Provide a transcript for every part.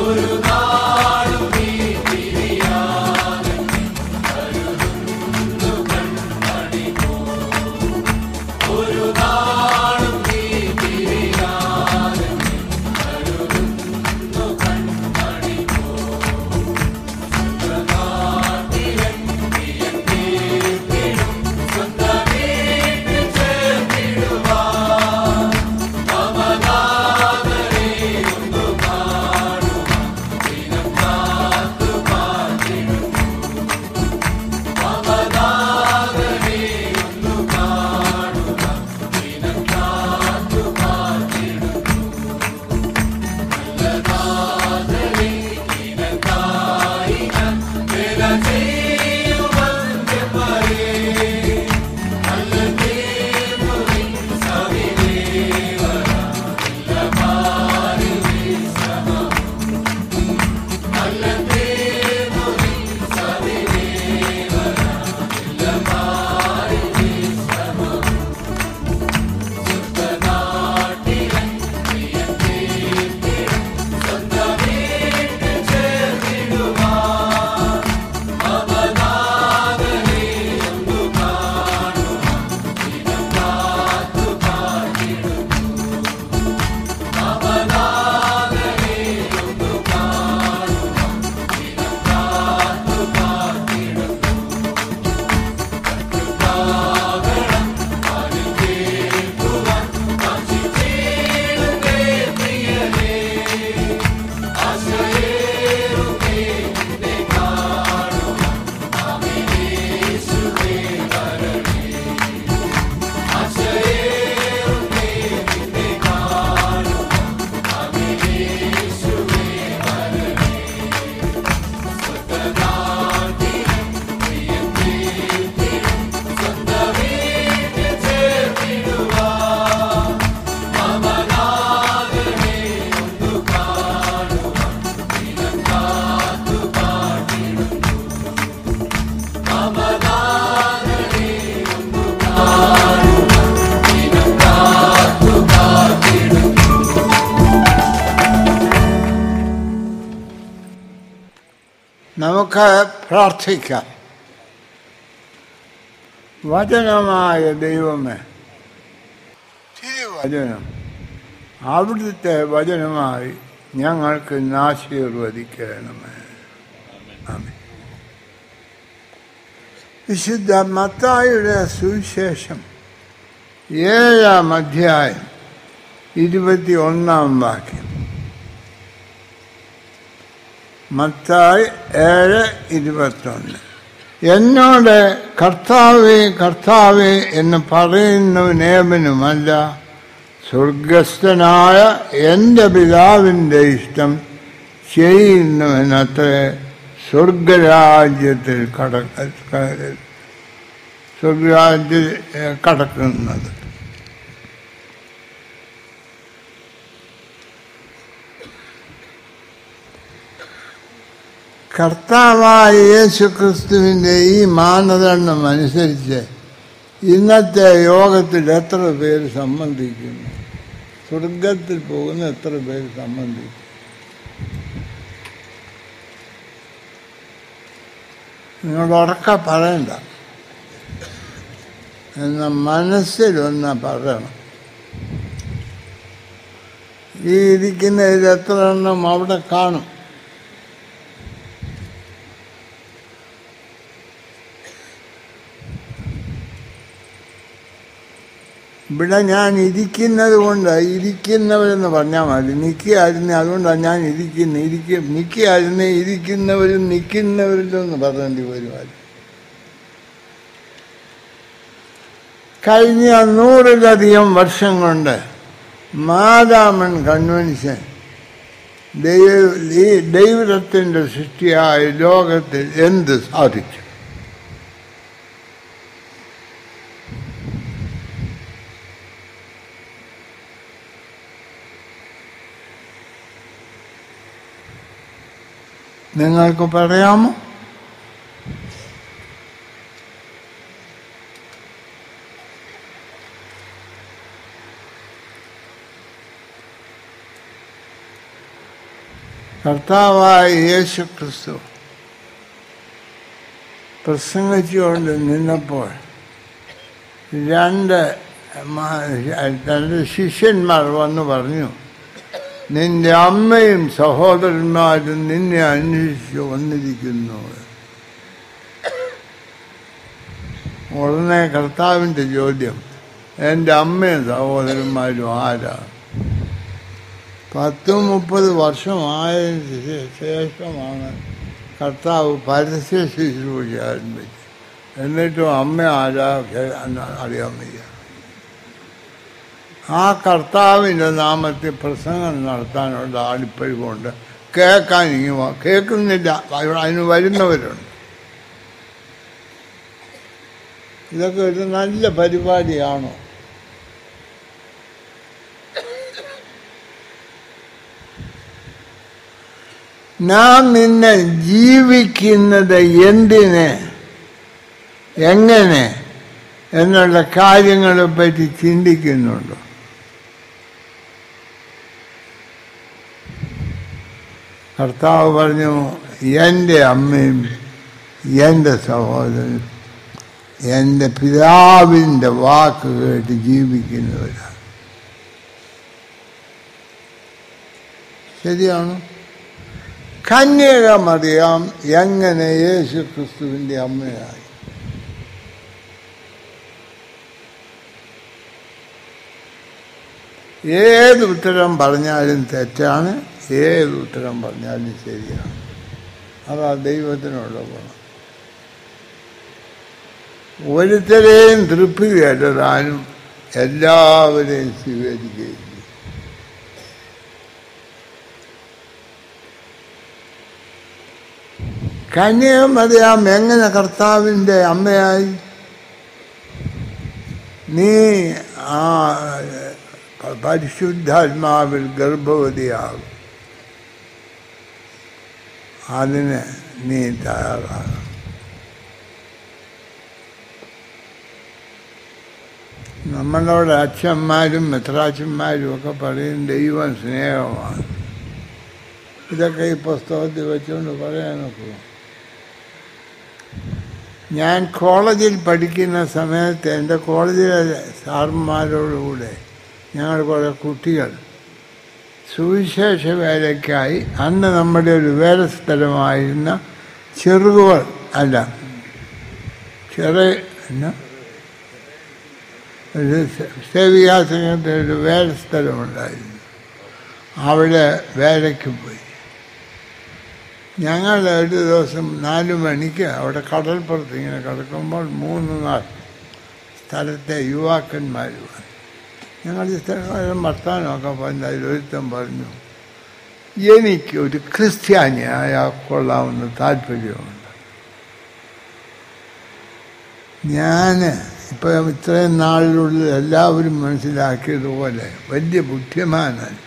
നമുക്ക് പ്രാർത്ഥിക്കാം വചനമായ ദൈവമേ തിരുവചനം അവിടുത്തെ വചനമായി ഞങ്ങൾക്ക് ആശീർവദിക്കണമേ ആമേൻ. വിശുദ്ധ മത്തായുടെ സുവിശേഷം ഏഴാം അധ്യായം ഇരുപത്തി ഒന്നാം വാക്യം മത്തായി ഏഴ് ഇരുപത്തൊന്ന് എന്നോട് കർത്താവേ കർത്താവേ എന്ന് പറയുന്നവനേവനുമല്ല സ്വർഗസ്ഥനായ എൻ്റെ പിതാവിൻ്റെ ഇഷ്ടം ചെയ്യുന്നവനത്ര സ്വർഗരാജ്യത്തിൽ കട സ്വർഗരാജ്യ കടക്കുന്നത് കർത്താവായ യേശു ക്രിസ്തുവിൻ്റെ ഈ മാനദണ്ഡം അനുസരിച്ച് ഇന്നത്തെ യോഗത്തിൽ എത്ര പേര് സംബന്ധിക്കുന്നു സ്വർഗത്തിൽ പോകുന്ന എത്ര പേര് സംബന്ധിക്കും നിങ്ങൾ ഉറക്ക പറയണ്ട എന്ന മനസ്സിലൊന്ന് പറയണം ഈ ഇരിക്കുന്ന ഇത് എത്ര എണ്ണം അവിടെ കാണും ഇവിടെ ഞാൻ ഇരിക്കുന്നത് കൊണ്ട് ഇരിക്കുന്നവരെന്ന് പറഞ്ഞാൽ മതി നിൽക്കുകയായിരുന്നു അതുകൊണ്ടാണ് ഞാൻ ഇരിക്കുന്നത് ഇരിക്കും നിൽക്കുകയായിരുന്നു ഇരിക്കുന്നവരും നിൽക്കുന്നവരിലും എന്ന് പറയേണ്ടി വരുമായിരുന്നു കഴിഞ്ഞ നൂറിലധികം വർഷം കൊണ്ട് മാതാമൻ കൺവെൻഷൻ ദൈവ ഈ ദൈവത്തിൻ്റെ സൃഷ്ടിയായ ലോകത്തിൽ എന്ത് സാധിച്ചു നിങ്ങൾക്ക് പറയാമോ കർത്താവായ യേശു ക്രിസ്തു പ്രസംഗിച്ചുകൊണ്ട് നിന്നപ്പോൾ രണ്ട് മ- രണ്ട് ശിഷ്യന്മാർ വന്ന് പറഞ്ഞു നിന്റെ അമ്മയും സഹോദരന്മാരും നിന്നെ അന്വേഷിച്ച് വന്നിരിക്കുന്നു ഉടനെ കർത്താവിൻ്റെ ചോദ്യം എൻ്റെ അമ്മയും സഹോദരന്മാരും ആരാ പത്ത് മുപ്പത് വർഷമായതിന് ശേ- ശേഷമാണ് കർത്താവ് പരസ്യ ശുശ്രൂഷ ആരംഭിച്ചത് എന്നിട്ടും അമ്മ ആരാ കേ- എന്ന് അറിയാൻ വയ്യ ആ കർത്താവിൻ്റെ നാമത്തിൽ പ്രസംഗം നടത്താനുള്ള ആളിപ്പഴിവുണ്ട് കേൾക്കാൻ ഇങ്ങ് വാ. കേൾക്കുന്നില്ല അവിടെ അതിന് വരുന്നവരുണ്ട് ഇതൊക്കെ ഒരു നല്ല പരിപാടിയാണോ നാം നിന്നെ ജീവിക്കുന്നത് എന്തിന് എങ്ങനെ എന്നുള്ള കാര്യങ്ങളെ പറ്റി ചിന്തിക്കുന്നുണ്ടോ കർത്താവ് പറഞ്ഞു എൻ്റെ അമ്മയും എൻ്റെ സഹോദരനും എൻ്റെ പിതാവിൻ്റെ വാക്ക് കേട്ട് ജീവിക്കുന്നവരാണ് ശരിയാണോ കന്യകമറിയാം എങ്ങനെ യേശു ക്രിസ്തുവിൻ്റെ അമ്മയായി ഏത് ഉത്തരം പറഞ്ഞാലും തെറ്റാണ് ഏത് ഉത്തരം പറഞ്ഞാലും ശരിയാണ് അതാ ദൈവത്തിനുള്ള ഗുണം ഒരുത്തരെയും തൃപ്തി കേട്ടതാനും എല്ലാവരെയും സ്വീകരിക്കുകയും ചെയ്യും കന്യകം അറിയാം എങ്ങനെ കർത്താവിൻ്റെ അമ്മയായി നീ ആ പരിശുദ്ധാത്മാവിൽ ഗർഭവതിയാകും അതിന് നീ തയ്യാറാകണം നമ്മളോട് അച്ഛന്മാരും മെത്രാച്ചന്മാരും ഒക്കെ പറയും ദൈവം സ്നേഹമാണ് ഇതൊക്കെ ഈ പുസ്തകത്തിൽ വെച്ചുകൊണ്ട് പറയാനൊക്കെ ഞാൻ കോളേജിൽ പഠിക്കുന്ന സമയത്ത് എൻ്റെ കോളേജിലെ സാറന്മാരോടുകൂടെ ഞങ്ങൾ കുറേ കുട്ടികൾ സുവിശേഷ വേലയ്ക്കായി അന്ന് നമ്മുടെ ഒരു വേല സ്ഥലമായിരുന്ന ചെറുകുവൾ അല്ല ചെറിയ എന്നാ ഒരു സേവികാസംഘത്തിൽ ഒരു വേല സ്ഥലമുണ്ടായിരുന്നു അവിടെ വേലയ്ക്ക് പോയി ഞങ്ങൾ ഒരു ദിവസം നാല് മണിക്ക് അവിടെ കടൽപ്പുറത്ത് ഇങ്ങനെ കിടക്കുമ്പോൾ മൂന്ന് നാൾ സ്ഥലത്തെ യുവാക്കന്മാർ വന്നു ഞങ്ങൾ ഈ സ്ഥലം വർത്താനമൊക്കെ പറഞ്ഞ് അതിലൊരുത്തൻ പറഞ്ഞു എനിക്ക് ഒരു ക്രിസ്ത്യാനിയായ കൊള്ളാമെന്ന് താല്പര്യമുണ്ട് ഞാൻ ഇപ്പം ഇത്രയും നാളിനുള്ളിൽ എല്ലാവരും മനസ്സിലാക്കിയതുപോലെ വലിയ ബുദ്ധിമാനല്ല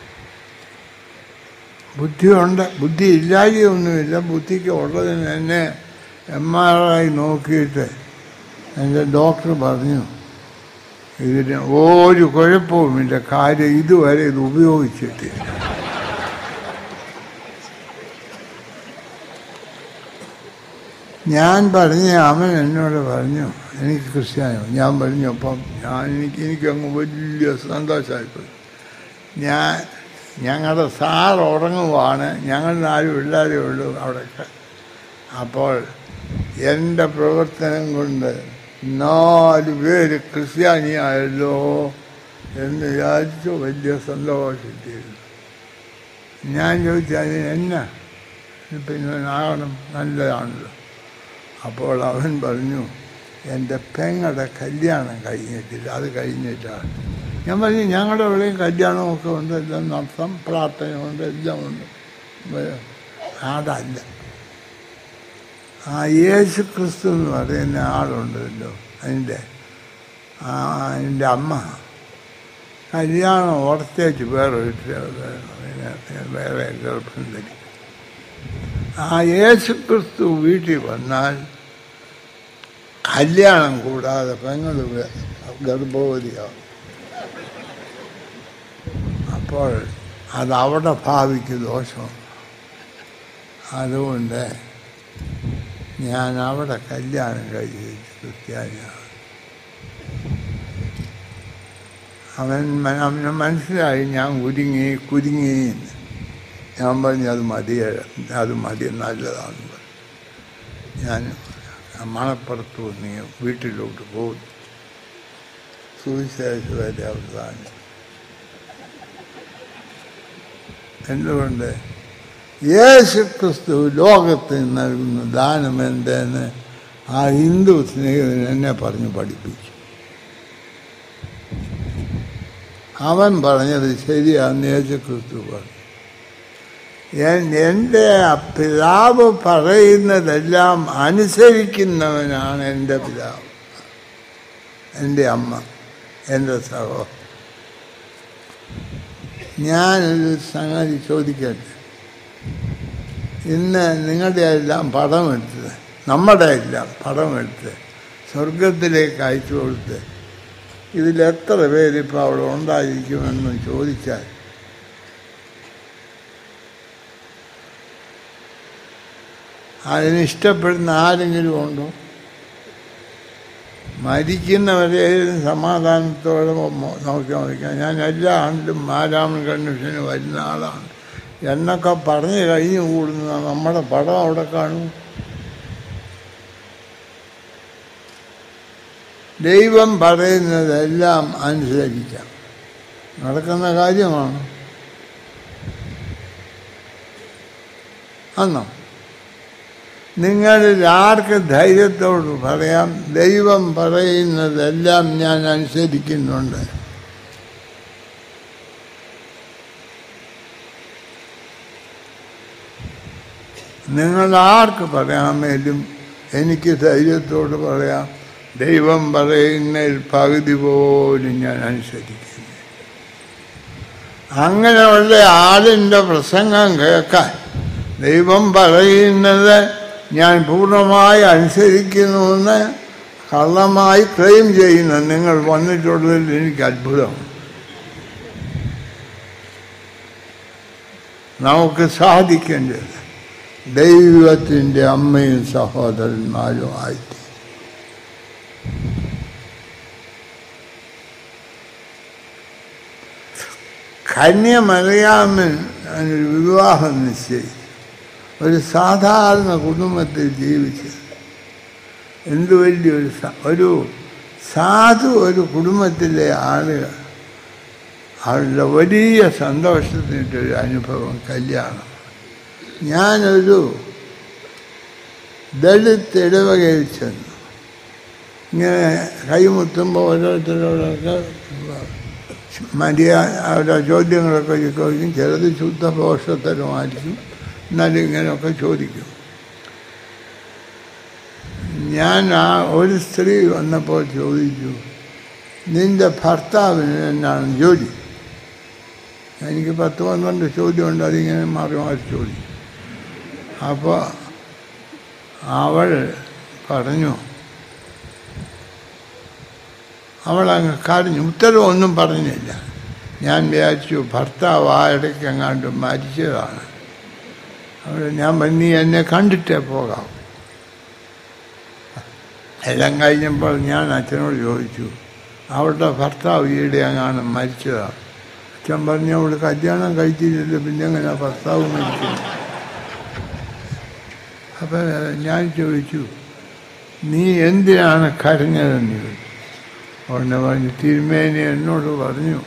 ബുദ്ധിയുണ്ട് ബുദ്ധി ഇല്ലാതെയൊന്നുമില്ല ബുദ്ധിക്ക് ഉള്ളതിന് എന്നെ എം ആർ ഐ നോക്കിയിട്ട് എൻ്റെ ഡോക്ടർ പറഞ്ഞു ഇതിന് ഒരു കുഴപ്പവുമില്ല കാര്യം ഇതുവരെ ഇത് ഉപയോഗിച്ചിട്ടില്ല ഞാൻ പറഞ്ഞ അവൻ എന്നോട് പറഞ്ഞു എനിക്ക് ക്രിസ്ത്യാനോ ഞാൻ പറഞ്ഞു അപ്പം ഞാൻ എനിക്ക് എനിക്കങ്ങ് വലിയ സന്തോഷമായിപ്പോയി ഞാൻ ഞങ്ങളുടെ സാർ ഉറങ്ങുവാണ് ഞങ്ങൾ നാല് പിള്ളേരേ ഉള്ളൂ അവിടെ അപ്പോൾ എൻ്റെ പ്രവർത്തനം കൊണ്ട് നാല് പേര് ക്രിസ്ത്യാനിയായല്ലോ എന്ന് വിചാരിച്ചു വലിയ സന്തോഷിച്ചിരുന്നു ഞാൻ ചോദിച്ചു അതിന് എന്നാ പിന്നെ ആകണം നല്ലതാണല്ലോ അപ്പോൾ അവൻ പറഞ്ഞു എൻ്റെ പെങ്ങളുടെ കല്യാണം കഴിഞ്ഞിട്ടില്ല അത് കഴിഞ്ഞിട്ടാണ് ഞാൻ പറഞ്ഞു ഞങ്ങളുടെ ഇവിടെയും കല്യാണമൊക്കെ ഉണ്ട് എല്ലാം നടത്താം പ്രാർത്ഥനയുണ്ട് എല്ലാം ഉണ്ട് അതല്ല ആ യേശു ക്രിസ്തു എന്ന് പറയുന്ന ആളുണ്ടല്ലോ അതിൻ്റെ ആ അതിൻ്റെ അമ്മ കല്യാണം ഓർത്തേച്ച് വേറെ വേറെ ഗർഭം ധരിക്കും ആ യേശു ക്രിസ്തു വീട്ടിൽ വന്നാൽ കല്യാണം കൂടാതെ പെങ്ങൾ ഗർഭവതിയാവും അപ്പോൾ അത് അവിടെ ഭാവിക്ക് ദോഷമാണ് അതുകൊണ്ട് ഞാൻ അവിടെ കല്യാണം കഴിച്ചു ക്രിസ്ത്യാനിയാണ് അവൻ മ- അവന് മനസ്സിലായി ഞാൻ കുരുങ്ങി കുരുങ്ങി എന്ന്. ഞാൻ പറഞ്ഞു അത് മതി അത് മതി നല്ലതാണെന്ന് പറഞ്ഞു ഞാൻ മണപ്പുറത്ത് നീ വീട്ടിലോട്ട് പോകും സുവിശേഷ വരെ അവസാനം എന്തുകൊണ്ട് യേശു ക്രിസ്തു ലോകത്തിന് നൽകുന്ന ദാനം എന്തെന്ന് ആ ഹിന്ദു സ്നേഹിതൻ എന്നെ പറഞ്ഞ് പഠിപ്പിച്ചു അവൻ പറഞ്ഞത് ശരിയാന്ന് യേശു ക്രിസ്തു പറഞ്ഞു എൻ- എൻ്റെ പിതാവ് പറയുന്നതെല്ലാം അനുസരിക്കുന്നവനാണ് എൻ്റെ പിതാവ് എൻ്റെ അമ്മ എൻ്റെ സഹോദരൻ ഞാനൊരു സംഗതി ചോദിക്കട്ടെ ഇന്ന് നിങ്ങളുടെ എല്ലാം പടമെടുത്ത് നമ്മുടെ എല്ലാം പടമെടുത്ത് സ്വർഗത്തിലേക്ക് അയച്ചു കൊടുത്ത് ഇതിലെത്ര പേരിപ്പോൾ അവിടെ ഉണ്ടായിരിക്കുമെന്ന് ചോദിച്ചാൽ അതിന് ഇഷ്ടപ്പെടുന്ന ആരെങ്കിലും ഉണ്ടോ മരിക്കുന്നവരെ സമാധാനത്തോടെ മോ- നോക്കി നോക്കാം ഞാൻ എല്ലാ ആണ്ടിലും മാരാമൻ കൺവെൻഷന് വരുന്ന ആളാണ് എന്നൊക്കെ പറഞ്ഞു കഴിഞ്ഞു കൂടുന്ന നമ്മുടെ പടം അവിടെ കാണും ദൈവം പറയുന്നതെല്ലാം അനുസരിക്കാം നടക്കുന്ന കാര്യമാണ് അന്നോ നിങ്ങളിൽ ആർക്ക് ധൈര്യത്തോട് പറയാം ദൈവം പറയുന്നതെല്ലാം ഞാൻ അനുസരിക്കുന്നുണ്ട് നിങ്ങൾ ആർക്ക് പറയാമേലും എനിക്ക് ധൈര്യത്തോട് പറയാം ദൈവം പറയുന്നതിൽ പകുതി പോലും ഞാൻ അനുസരിക്കുന്നു അങ്ങനെയുള്ള ആളിൻ്റെ പ്രസംഗം കേൾക്കാൻ ദൈവം പറയുന്നത് ഞാൻ പൂർണ്ണമായി അനുസരിക്കുന്നുവെന്ന് കള്ളമായി ക്ലെയിം ചെയ്യുന്ന നിങ്ങൾ വന്നിട്ടുള്ളതിൽ എനിക്ക് അത്ഭുതം നമുക്ക് സാധിക്കേണ്ടത് ദൈവത്തിൻ്റെ അമ്മയും സഹോദരന്മാരും ആയിട്ട് കന്യമറിയാമൻ ഒരു വിവാഹം നിശ്ചയിച്ചു ഒരു സാധാരണ കുടുംബത്തിൽ ജീവിച്ച് എന്ത് വലിയൊരു സ- ഒരു സാധു ഒരു കുടുംബത്തിലെ ആളുകൾ അവരുടെ വലിയ സന്തോഷത്തിൻ്റെ അനുഭവം കല്യാണം ഞാനൊരു ദളിത് ഇടവകയിൽ ചെന്നു ഇങ്ങനെ കൈമുത്തുമ്പോൾ ഓരോരുത്തരോടൊക്കെ മര്യാദ അവരുടെ ചോദ്യങ്ങളൊക്കെ ചോദിക്കും ചിലത് ശുദ്ധപോഷത്തരമായിരിക്കും എന്നാലും ഇങ്ങനെയൊക്കെ ചോദിക്കും ഞാൻ ആ ഒരു സ്ത്രീ വന്നപ്പോൾ ചോദിച്ചു നിന്റെ ഭർത്താവിന് എന്നാണ് ജോലി എനിക്ക് പത്ത് പന്ത്രണ്ട് ചോദ്യമുണ്ട് അതിങ്ങനെ മാറി മാറി ചോദിക്കും അപ്പോൾ അവൾ പറഞ്ഞു അവളങ്ങ് കരഞ്ഞു ഉത്തരവൊന്നും പറഞ്ഞില്ല ഞാൻ വിചാരിച്ചു ഭർത്താവ് ആ ഇടയ്ക്ക് എങ്ങാണ്ട് മരിച്ചതാണ് അവൾ ഞാൻ പറഞ്ഞു, നീ എന്നെ കണ്ടിട്ടേ പോകാം എല്ലാം കഴിഞ്ഞപ്പോൾ ഞാൻ അച്ഛനോട് ചോദിച്ചു അവളുടെ ഭർത്താവ് ഈയിടെ അങ്ങാണ് മരിച്ചതാണ് അച്ഛൻ പറഞ്ഞു അവൾ കല്യാണം കഴിച്ചില്ലല്ലോ പിന്നെ എങ്ങനെ ഭർത്താവ് മരിക്കുന്നു അപ്പം ഞാൻ ചോദിച്ചു നീ എന്തിനാണ് കരഞ്ഞതെന്ന് ചോദിച്ചു ഉടനെ പറഞ്ഞു തിരുമേനി എന്നോട് പറഞ്ഞു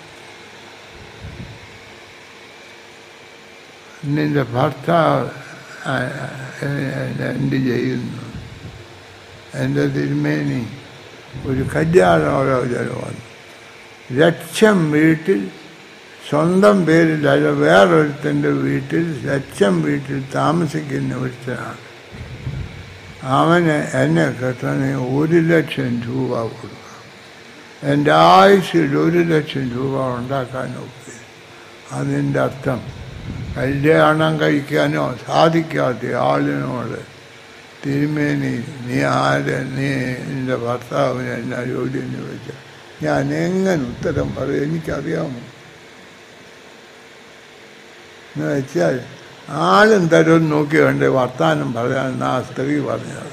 നിന്റെ ഭർത്താവ് ആ, ആ, എന്ത് ചെയ്യുന്നു എൻ്റെ തിരുമേനി ഒരു കല്യാണോലോചന വന്നു ലക്ഷം വീട്ടിൽ സ്വന്തം പേരിലല്ല വേറൊരുത്തൻ്റെ വീട്ടിൽ ലക്ഷം വീട്ടിൽ താമസിക്കുന്ന ഒരുത്തനാണ് അവന് എന്നെ കെട്ടണേ ഒരു ലക്ഷം രൂപ കൊടുക്കണം എൻ്റെ ആയുസ്സിൽ ഒരു ലക്ഷം രൂപ ഉണ്ടാക്കാൻ നോക്കി അതിൻ്റെ അർത്ഥം കല്യാണം കഴിക്കാനോ സാധിക്കാത്ത ആളിനോട് തിരുമേനി നീ ആര് നീ നിൻ്റെ ഭർത്താവിന് എന്നാ ജോലി എന്ന് ചോദിച്ചാൽ ഞാൻ എങ്ങനെ ഉത്തരം പറയും എനിക്കറിയാമോ എന്ന് വെച്ചാൽ ആളും തരും നോക്കി വേണ്ടേ വർത്താനം പറയാൻ ആ സ്ത്രീ പറഞ്ഞത്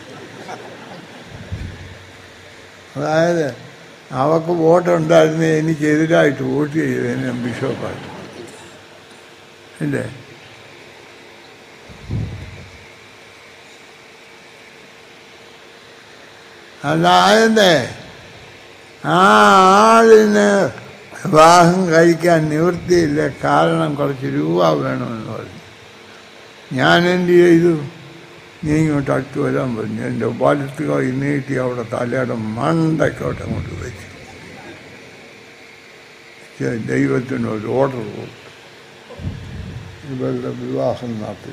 അതായത് അവക്ക് വോട്ടുണ്ടായിരുന്നേ എനിക്കെതിരായിട്ട് വോട്ട് ചെയ്തതിന് ബിഷപ്പായിട്ട് ഇല്ലേ അതായത് ആ ആളിന് വിവാഹം കഴിക്കാൻ നിവൃത്തിയില്ല കാരണം കുറച്ച് രൂപ വേണമെന്ന് പറഞ്ഞു ഞാൻ എന്ത് ചെയ്തു നീ ഇങ്ങോട്ട് അടുത്ത് വരാൻ പറഞ്ഞു എൻ്റെ വലത്ത് കൈ നീട്ടി അവിടെ തലയുടെ മണ്ടയ്ക്കോട്ട് അങ്ങോട്ട് വെച്ചു പക്ഷേ ദൈവത്തിന് ഒരു ഓർഡർ കൊടുത്തു ഇവരുടെ വിവാഹം നടത്തി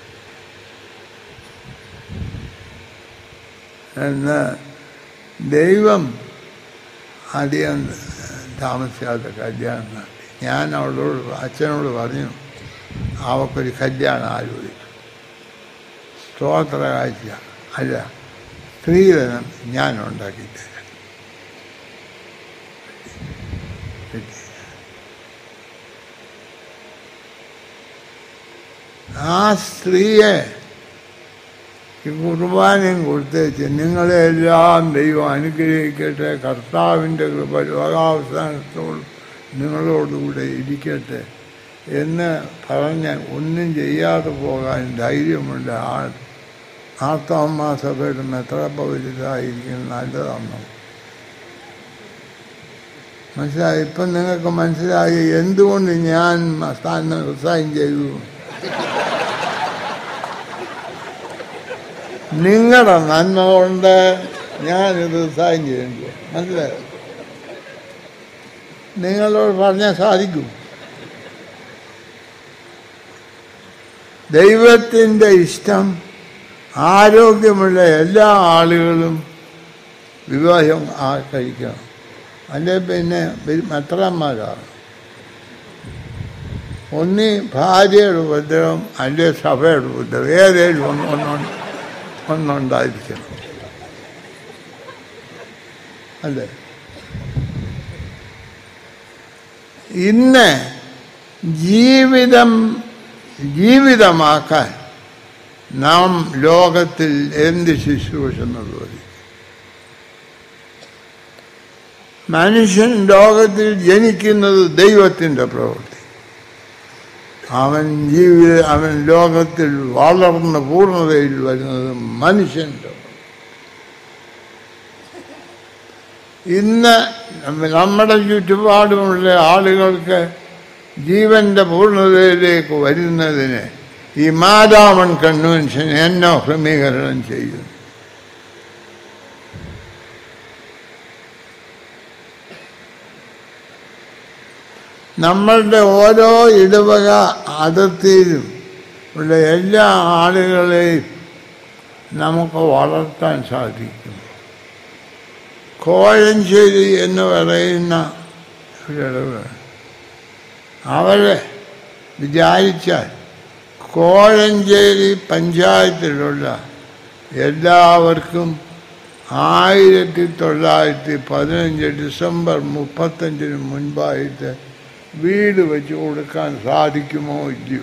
എന്ന് ദൈവം അധികം താമസിയാത്ത കല്യാണം നടത്തി ഞാൻ അവളോട് അച്ഛനോട് പറഞ്ഞു അവക്കൊരു കല്യാണം ആലോചിച്ചു സ്തോത്ര കാഴ്ച അല്ല സ്ത്രീധനം ഞാൻ ഉണ്ടാക്കി തരാം ആ സ്ത്രീയെ ഈ കുർബാനയും കൊടുത്തേച്ച് നിങ്ങളെല്ലാം ദൈവം അനുഗ്രഹിക്കട്ടെ കർത്താവിൻ്റെ കൃപ ലോകാവസാനത്തോട് നിങ്ങളോടുകൂടെ ഇരിക്കട്ടെ എന്ന് പറഞ്ഞ് ഒന്നും ചെയ്യാതെ പോകാൻ ധൈര്യമുണ്ട് ആ ആർത്തമ്മ സഭയുടെ മെത്രപ്പവരിതായിരിക്കും നല്ലതാണ് മനസ്സിലായി ഇപ്പം നിങ്ങൾക്ക് മനസ്സിലായി എന്തുകൊണ്ട് ഞാൻ സ്ഥാനം റിസൈൻ ചെയ്തു നിങ്ങളുടെ നന്മ കൊണ്ട് ഞാനിത് റിസൈൻ ചെയ്യേണ്ടി മനസ്സിലായോ നിങ്ങളോട് പറഞ്ഞാൽ സാധിക്കും ദൈവത്തിൻ്റെ ഇഷ്ടം ആരോഗ്യമുള്ള എല്ലാ ആളുകളും വിവാഹം ആ കഴിക്കണം അല്ലെ പിന്നെ മെത്രന്മാരാണ് ഒന്നി ഭാര്യയുടെ ഉപദ്രവം അല്ലെ സഭയുടെ ഉപദ്രവം ഏതേലും ഒന്ന് ഒന്നും ഒന്നുണ്ടായിരിക്കണം അല്ലേ ഇന്ന് ജീവിതം ജീവിതമാക്കാൻ നാം ലോകത്തിൽ എന്ത് ശുശ്രൂഷ നിർവഹിക്കും മനുഷ്യൻ ലോകത്തിൽ ജനിക്കുന്നത് ദൈവത്തിൻ്റെ പ്രവൃത്തി അവൻ ജീവിത അവൻ ലോകത്തിൽ വളർന്ന പൂർണ്ണതയിൽ വരുന്നത് മനുഷ്യൻ്റെ ഇന്ന് നമ്മുടെ ചുറ്റുപാടുമുള്ള ആളുകൾക്ക് ജീവന്റെ പൂർണ്ണതയിലേക്ക് വരുന്നതിന് ഈ മാതാമൻ കൺവെൻഷൻ എന്നോ ക്രമീകരണം ചെയ്യുന്നു നമ്മളുടെ ഓരോ ഇടവക അതിർത്തിയിലും ഉള്ള എല്ലാ ആളുകളെയും നമുക്ക് വളർത്താൻ സാധിക്കും കോഴഞ്ചേരി എന്ന് പറയുന്ന ഒരിടവ് അവരെ വിചാരിച്ചാൽ കോഴഞ്ചേരി പഞ്ചായത്തിലുള്ള എല്ലാവർക്കും ആയിരത്തി തൊള്ളായിരത്തി പതിനഞ്ച് ഡിസംബർ മുപ്പത്തഞ്ചിന് മുൻപായിട്ട് വീട് വെച്ച് കൊടുക്കാൻ സാധിക്കുമോ ഇല്ലയോ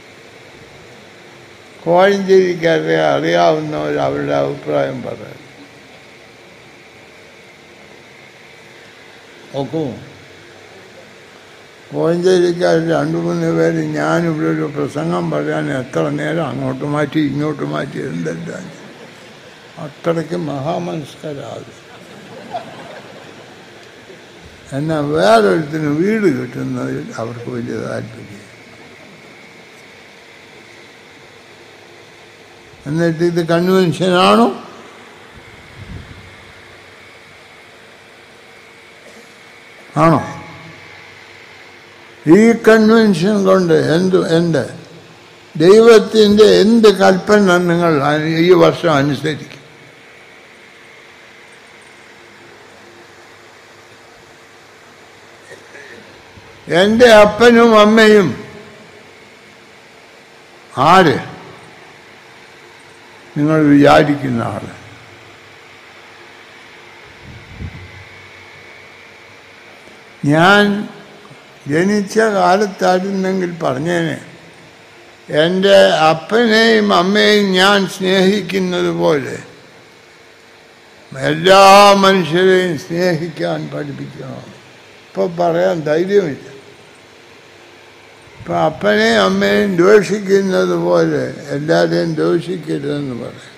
കോഴഞ്ചേരിക്കാരെ അറിയാവുന്നവർ അവരുടെ അഭിപ്രായം പറയാം നോക്കുമോ കോഴഞ്ചേരിക്കാർ രണ്ടു മൂന്ന് പേര് ഞാനിവിടെ ഒരു പ്രസംഗം പറയാൻ എത്ര നേരം അങ്ങോട്ട് മാറ്റി ഇങ്ങോട്ട് മാറ്റി എന്തെല്ലാം അത്രയ്ക്ക് മഹാമനസ്കരാകും എന്നാൽ വേറൊരുത്തിന് വീട് കിട്ടുന്നതിൽ അവർക്ക് വലിയ താല്പര്യം എന്നിട്ട് ഇത് കൺവെൻഷനാണോ ആണോ ഈ കൺവെൻഷൻ കൊണ്ട് എന്ത് എന്ത് ദൈവത്തിൻ്റെ എന്ത് കൽപ്പന നിങ്ങൾ ഈ വർഷം അനുസരിക്കും എൻ്റെ അപ്പനും അമ്മയും ആര് നിങ്ങൾ വിചാരിക്കുന്ന ആള് ഞാൻ ജനിച്ച കാലത്തായിരുന്നെങ്കിൽ പറഞ്ഞേനെ എൻ്റെ അപ്പനെയും അമ്മയെയും ഞാൻ സ്നേഹിക്കുന്നത് പോലെ എല്ലാ മനുഷ്യരെയും സ്നേഹിക്കാൻ പഠിപ്പിക്കണം ഇപ്പോൾ പറയാൻ ധൈര്യമില്ല ഇപ്പം അപ്പനെയും അമ്മയെയും ദോഷിക്കുന്നത് പോലെ എല്ലാവരെയും ദോഷിക്കരുതെന്ന് പറയും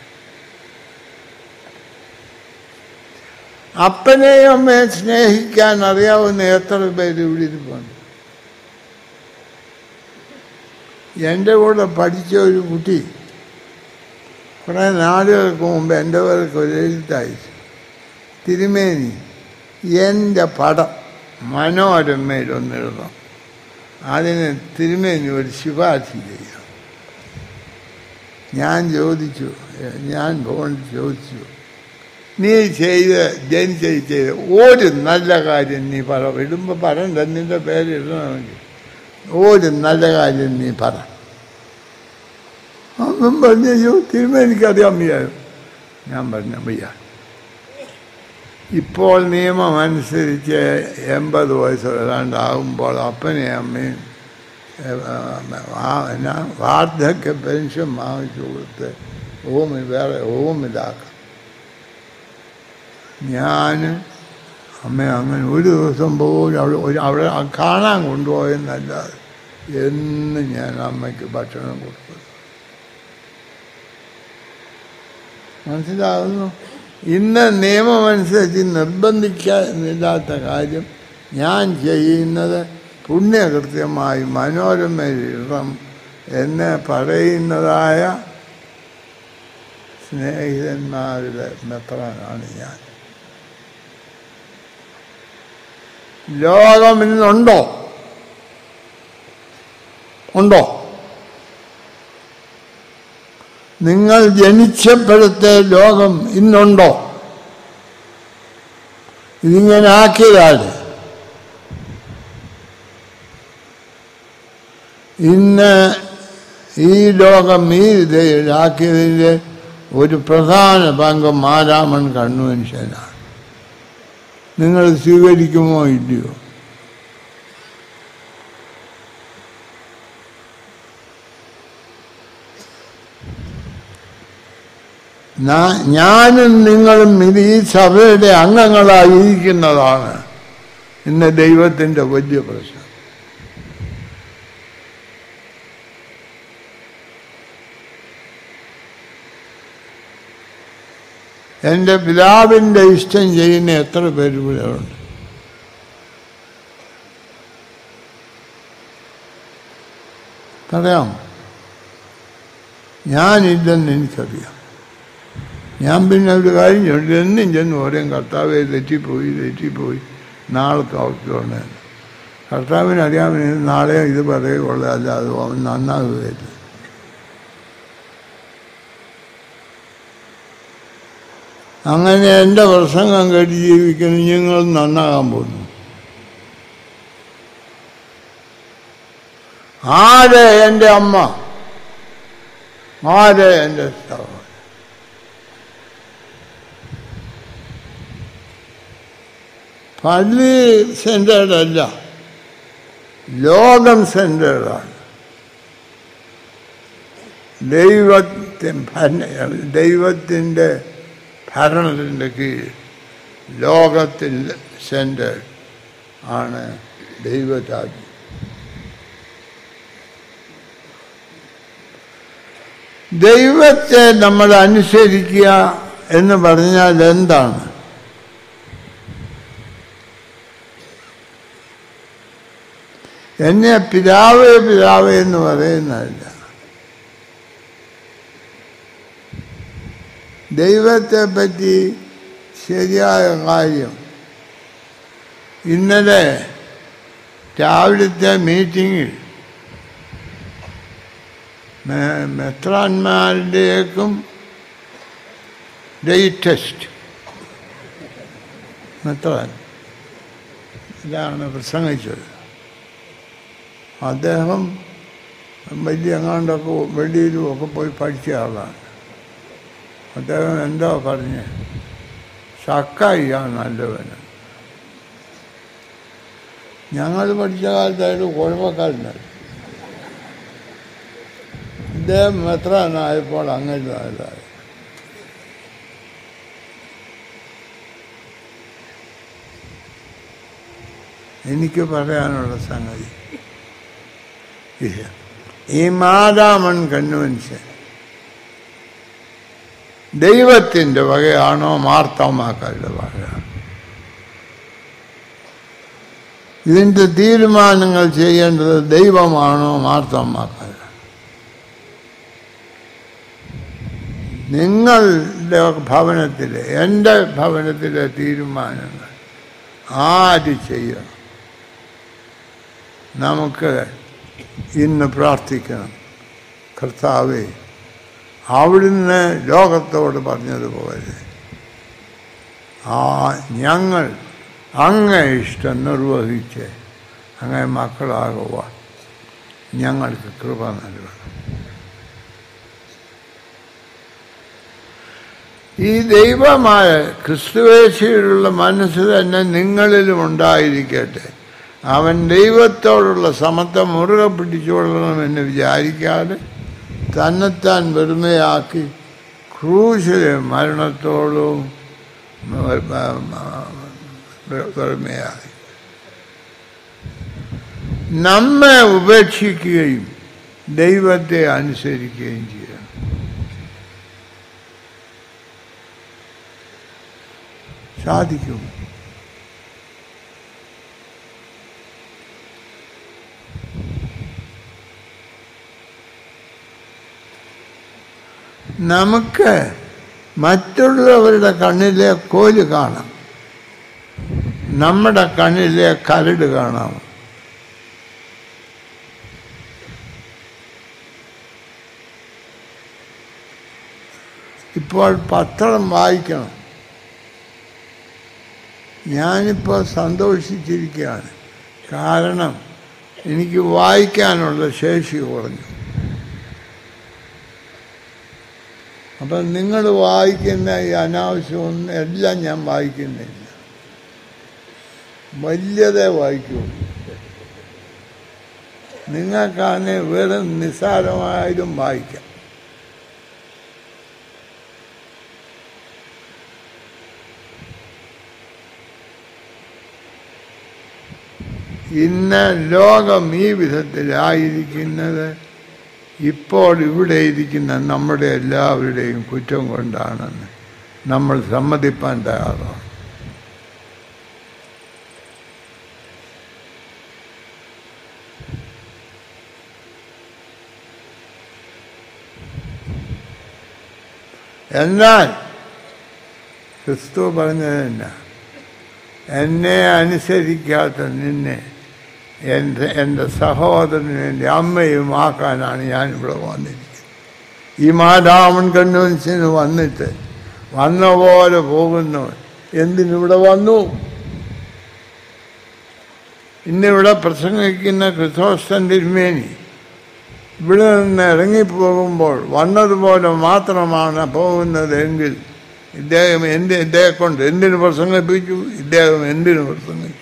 അപ്പനെയും അമ്മയെ സ്നേഹിക്കാൻ അറിയാവുന്ന എത്ര പേര് ഇവിടെ ഇരിപ്പുണ്ട് എൻ്റെ കൂടെ പഠിച്ച ഒരു കുട്ടി കുറേ നാളുകൾക്ക് മുമ്പ് എൻ്റെ പേർക്ക് ഒരു എഴുത്തയച്ചു തിരുമേനി എൻ്റെ പടം മനോരമയിലൊന്ന് എഴുതാം അതിന് തിരുമേനി ഒരു ശുപാർശ ചെയ്യാം ഞാൻ ചോദിച്ചു ഞാൻ ഫോണിൽ ചോദിച്ചു നീ ചെയ്ത് ജനിച്ച് ചെയ്ത് ഒരു നല്ല കാര്യം നീ പറ ഇടുമ്പോൾ പറയണ്ട നിന്റെ പേര് ഇടണമെങ്കിൽ ഒരു നല്ല കാര്യം നീ പറ അവൻ പറഞ്ഞു അയ്യോ തിരുമേനിക്കറിയാൻ വയ്യായോ ഞാൻ പറഞ്ഞ വയ്യ ഇപ്പോൾ നിയമം അനുസരിച്ച് എൺപത് വയസ്സ് ഏതാണ്ടാകുമ്പോൾ അപ്പനെയും അമ്മയും എന്നാ വാർദ്ധക്യ പെൻഷൻ വാങ്ങിച്ചു കൊടുത്ത് ഹോമിൽ വേറെ ഹോമിലാക്കാം ഞാൻ അമ്മ അങ്ങനെ ഒരു ദിവസം പോലും അവിടെ ഒരു അവിടെ കാണാൻ കൊണ്ടുപോയെന്നല്ലാതെ എന്നും ഞാൻ അമ്മയ്ക്ക് ഭക്ഷണം കൊടുക്കും മനസ്സിലാകുന്നു ഇന്ന് നിയമമനുസരിച്ച് നിർബന്ധിക്കാനില്ലാത്ത കാര്യം ഞാൻ ചെയ്യുന്നത് പുണ്യകൃത്യമായി മനോരമയിലിടം എന്ന് പറയുന്നതായ സ്നേഹിതന്മാരുടെ മെത്രാനാണ് ഞാൻ ലോകം ഇന്നുണ്ടോ ഉണ്ടോ നിങ്ങൾ ജനിച്ചപ്പോഴത്തെ ലോകം ഇന്നുണ്ടോ ഇതിങ്ങനെ ആക്കിയതാണ് ഇന്ന് ഈ ലോകം ഈ ഇതാക്കിയതിൻ്റെ ഒരു പ്രധാന പങ്ക് മാരാമൺ കൺവെൻഷനാണ് നിങ്ങൾ സ്വീകരിക്കുമോ ഇല്ലയോ ഞാനും നിങ്ങളും ഇത് ഈ സഭയുടെ അംഗങ്ങളായിരിക്കുന്നതാണ് ഇന്ന് ദൈവത്തിൻ്റെ വലിയ പ്രശ്നം എൻ്റെ പിതാവിൻ്റെ ഇഷ്ടം ചെയ്യുന്ന എത്ര പേര് ഇവിടെ ഉണ്ട് പറയാം ഞാനില്ലെന്ന് എനിക്കറിയാം ഞാൻ പിന്നെ ഒരു കാര്യം ചോദിച്ചു എന്നും ചെന്ന് പറയും കർത്താവെ തെറ്റിപ്പോയി തെറ്റിപ്പോയി നാളെ കവച്ചുകൊണ്ട് കർത്താവിന് അറിയാമെന്ന് നാളെ ഇത് പറയുകയുള്ളൂ അല്ലാതെ അവൻ നന്നാകുകയില്ല അങ്ങനെ എൻ്റെ പ്രസംഗം കേട്ട് ജീവിക്കുന്ന നിങ്ങൾ നന്നാകാൻ പോകുന്നു ആര് എൻ്റെ അമ്മ ആര് എൻ്റെ സഹോദരൻ പള്ളി സെൻറ്റേഡല്ല ലോകം സെൻറ്റേഡാണ് ദൈവത്തിൻ ഭരണ ദൈവത്തിൻ്റെ ഭരണത്തിൻ്റെ കീഴിൽ ലോകത്തിൻ്റെ സെൻറ്റർ ആണ് ദൈവരാജ്യം ദൈവത്തെ നമ്മൾ അനുസരിക്കുക എന്ന് പറഞ്ഞാൽ എന്താണ് എന്നെ പിതാവേ പിതാവേ എന്ന് പറയുന്നതല്ല ദൈവത്തെ പറ്റി ശരിയായ കാര്യം ഇന്നലെ രാവിലത്തെ മീറ്റിങ്ങിൽ മെത്രാന്മാരുടെയൊക്കും ലേറ്റസ്റ്റ് മെത്രാൻ ഇതാണ് പ്രസംഗിച്ചത് അദ്ദേഹം വലിയ എങ്ങാണ്ടൊക്കെ വെളിയിലും ഒക്കെ പോയി പഠിച്ച ആളാണ് അദ്ദേഹം എന്താ പറഞ്ഞ് സക്കായിയാണ് നല്ലവന് ഞങ്ങൾ പഠിച്ച കാലത്ത് അയാൾ കുഴപ്പക്കാരനായി ഇദ്ദേഹം മെത്രാനായപ്പോൾ അങ്ങനെ ആയതായി എനിക്ക് പറയാനുള്ള സംഗതി ഇത് ഈ മാതാമൺ കൺവെൻഷൻ ദൈവത്തിൻ്റെ വകയാണോ മാർത്തമാക്കളുടെ വകയാണോ ഇതിൻ്റെ തീരുമാനങ്ങൾ ചെയ്യേണ്ടത് ദൈവമാണോ മാർത്തമാക്കൾ നിങ്ങളുടെ ഭവനത്തിലെ എൻ്റെ ഭവനത്തിലെ തീരുമാനങ്ങൾ ആര് ചെയ്യണം നമുക്ക് ഇന്ന് പ്രാർത്ഥിക്കണം കർത്താവേ അവിടുന്ന് ലോകത്തോട് പറഞ്ഞതുപോലെ ആ ഞങ്ങൾ അങ്ങേ ഇഷ്ടം നിർവഹിച്ച് അങ്ങേ മക്കളാകുവാൻ ഞങ്ങൾക്ക് കൃപ നൽകണം ഈ ദൈവമായ ക്രിസ്തുവേശയിലുള്ള മനസ്സ് തന്നെ നിങ്ങളിലും ഉണ്ടായിരിക്കട്ടെ അവൻ ദൈവത്തോടുള്ള സമത്വം മുറുകെ പിടിച്ചുകൊള്ളണമെന്ന് വിചാരിക്കാതെ തന്നെത്താൻ വെറുമയാക്കി ക്രൂശിലെ മരണത്തോടും വെറുമയായി നമ്മെ ഉപേക്ഷിക്കുകയും ദൈവത്തെ അനുസരിക്കുകയും ചെയ്യണം സാധിക്കും നമുക്ക് മറ്റുള്ളവരുടെ കണ്ണിലെ കോല് കാണാം നമ്മുടെ കണ്ണിലെ കരട് കാണാം ഇപ്പോൾ പത്രം വായിക്കണം ഞാനിപ്പോൾ സന്തോഷിച്ചിരിക്കുകയാണ് കാരണം എനിക്ക് വായിക്കാനുള്ള ശേഷി കുറഞ്ഞു അപ്പം നിങ്ങൾ വായിക്കുന്ന ഈ അനാവശ്യമൊന്നും എല്ലാം ഞാൻ വായിക്കുന്നില്ല വലിയതേ വായിക്കുള്ളൂ നിങ്ങൾക്കാണ് വെറും നിസ്സാരമായതും വായിക്കാം ഇന്ന് ലോകം ഈ വിധത്തിലായിരിക്കുന്നത് ഇപ്പോൾ ഇവിടെ ഇരിക്കുന്ന നമ്മുടെ എല്ലാവരുടെയും കുറ്റം കൊണ്ടാണെന്ന് നമ്മൾ സമ്മതിപ്പാൻ തയ്യാറാണ് എന്നാൽ ക്രിസ്തു പറഞ്ഞത് തന്നെ എന്നെ അനുസരിക്കാത്ത നിന്നെ എൻ്റെ എൻ്റെ സഹോദരനും എൻ്റെ അമ്മയും ആക്കാനാണ് ഞാനിവിടെ വന്നിരിക്കുന്നത് ഈ മാതാമൻ കൺവെൻഷന് വന്നിട്ട് വന്ന പോലെ പോകുന്നു എന്തിനിവിടെ വന്നു ഇന്നിവിടെ പ്രസംഗിക്കുന്ന ക്രിസ്തോസ്റ്റൻ തിരുമേനി ഇവിടെ നിന്ന് ഇറങ്ങിപ്പോകുമ്പോൾ വന്നതുപോലെ മാത്രമാണ് പോകുന്നതെങ്കിൽ ഇദ്ദേഹം എന്ത് ഇദ്ദേഹം കൊണ്ട് എന്തിനു പ്രസംഗിപ്പിച്ചു ഇദ്ദേഹം എന്തിനു പ്രസംഗിച്ചു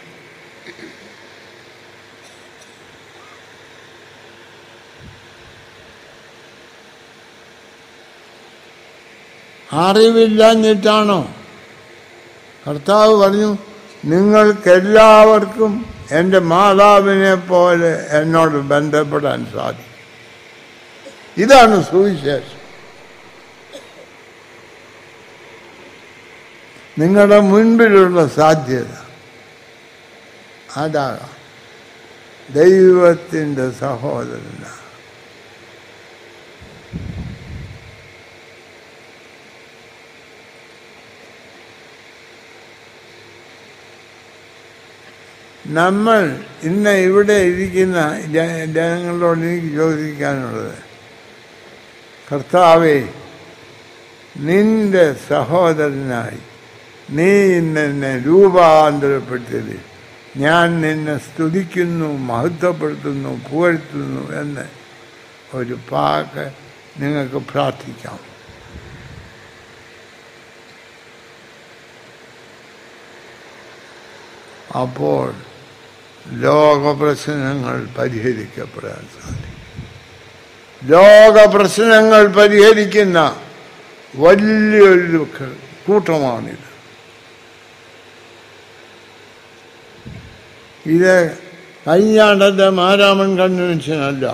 അറിവില്ലാഞ്ഞിട്ടാണോ കർത്താവ് പറഞ്ഞു നിങ്ങൾക്കെല്ലാവർക്കും എൻ്റെ മാതാവിനെ പോലെ എന്നോട് ബന്ധപ്പെടാൻ സാധിക്കും ഇതാണ് സുവിശേഷം നിങ്ങളുടെ മുൻപിലുള്ള സാധ്യത അതാകാം ദൈവത്തിൻ്റെ സഹോദരനാണ് നമ്മൾ ഇന്ന് ഇവിടെ ഇരിക്കുന്ന ജ- ജനങ്ങളോട് എനിക്ക് ചോദിക്കാനുള്ളത് കർത്താവെ നിന്റെ സഹോദരനായി നീ ഇന്ന് എന്നെ രൂപാന്തരപ്പെടുത്തിയത് ഞാൻ നിന്നെ സ്തുതിക്കുന്നു മഹത്വപ്പെടുത്തുന്നു പുകഴ്ത്തുന്നു എന്ന് ഒരു പാക്ക് നിങ്ങൾക്ക് പ്രാർത്ഥിക്കാം അപ്പോൾ ലോക പ്രശ്നങ്ങൾ പരിഹരിക്കപ്പെടാൻ സാധിക്കും ലോക പ്രശ്നങ്ങൾ പരിഹരിക്കുന്ന വലിയൊരു ക- കൂട്ടമാണിത് ഇത് കഴിഞ്ഞാണ്ടത്തെ മാരാമൻ കൺവെൻഷനല്ല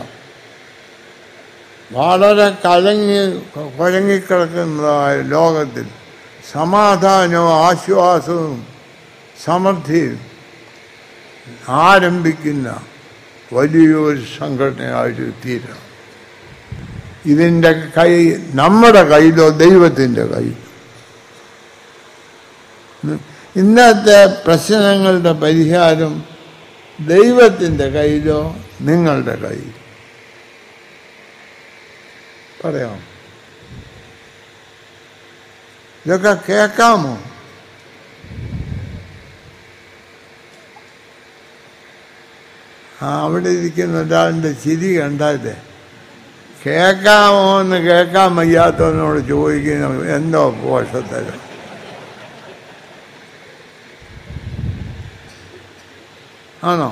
വളരെ കലങ്ങി കുഴങ്ങിക്കിടക്കുന്നതായ ലോകത്തിൽ സമാധാനവും ആശ്വാസവും സമൃദ്ധിയും ആരംഭിക്കുന്ന വലിയൊരു സംഘടനയായിട്ട് തീരണം ഇതിൻ്റെ കൈ നമ്മുടെ കയ്യിലോ ദൈവത്തിൻ്റെ കയ്യിൽ ഇന്നത്തെ പ്രശ്നങ്ങളുടെ പരിഹാരം ദൈവത്തിൻ്റെ കയ്യിലോ നിങ്ങളുടെ കയ്യിൽ പറയാം ഇതൊക്കെ കേൾക്കാമോ ആ അവിടെ ഇരിക്കുന്ന ഒരാളുടെ ചിരി കണ്ടാലേ കേൾക്കാമോ എന്ന് കേൾക്കാൻ വയ്യാത്തവനോട് ചോദിക്കുന്ന എന്തോ പോഷത്തരം ആണോ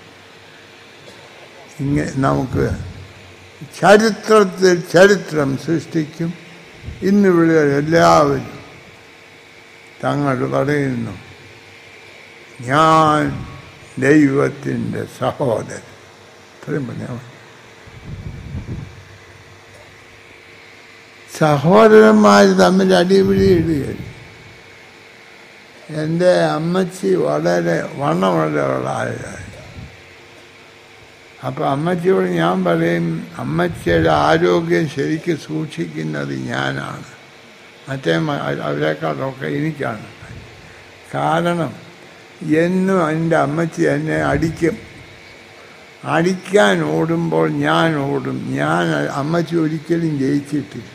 ഇങ്ങനെ നമുക്ക് ചരിത്രത്തിൽ ചരിത്രം സൃഷ്ടിക്കും ഇന്നിവിടെ എല്ലാവരും തങ്ങൾ പറയുന്നു ഞാൻ ദൈവത്തിൻ്റെ സഹോദരൻ ഇത്രയും പറഞ്ഞാൽ മതി. സഹോദരന്മാർ തമ്മിൽ അടിപിടി ഇടുകയാണ് എൻ്റെ അമ്മച്ചി വളരെ വണ്ണമുള്ളവളായതാണ് അപ്പം അമ്മച്ചിയോട് ഞാൻ പറയും അമ്മച്ചിയുടെ ആരോഗ്യം ശരിക്ക് സൂക്ഷിക്കുന്നത് ഞാനാണ് മറ്റേ മ- അവരെക്കാളൊക്കെ എനിക്കാണ് കാരണം എന്നും എൻ്റെ അമ്മച്ചി എന്നെ അടിക്കും അടിക്കാൻ ഓടുമ്പോൾ ഞാൻ ഓടും ഞാൻ അമ്മച്ചി ഒരിക്കലും ജയിച്ചിട്ടില്ല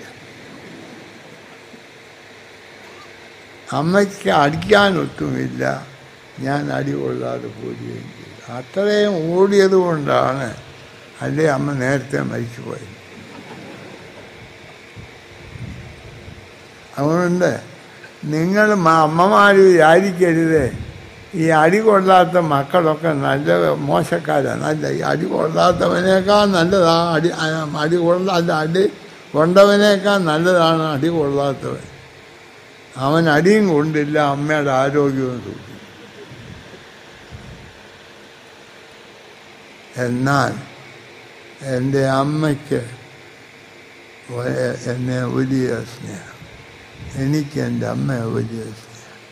അമ്മയ്ക്ക് അടിക്കാനൊട്ടുമില്ല ഞാൻ അടി കൊള്ളാതെ പോരുകയും ചെയ്തു അത്രയും ഓടിയത് കൊണ്ടാണ് അല്ലേ അമ്മ നേരത്തെ മരിച്ചുപോയത് അതുകൊണ്ട് നിങ്ങൾ അമ്മമാർ വിചാരിക്കരുത് ഈ അടി കൊള്ളാത്ത മക്കളൊക്കെ നല്ല മോശക്കാരാണ് നല്ല ഈ അടി കൊള്ളാത്തവനേക്കാൾ നല്ലതാ അടി ആ, അടി കൊള്ളാത്ത അടി കൊണ്ടവനേക്കാൾ നല്ലതാണ് അടി കൊള്ളാത്തവൻ അവൻ അടിയും കൊണ്ടില്ല അമ്മയുടെ ആരോഗ്യവും സൂക്ഷിക്കും എന്നാൽ എൻ്റെ അമ്മയ്ക്ക് വ- എന്നെ വലിയ സ്നേഹം എനിക്ക് എൻ്റെ അമ്മയെ വലിയ സ്നേഹം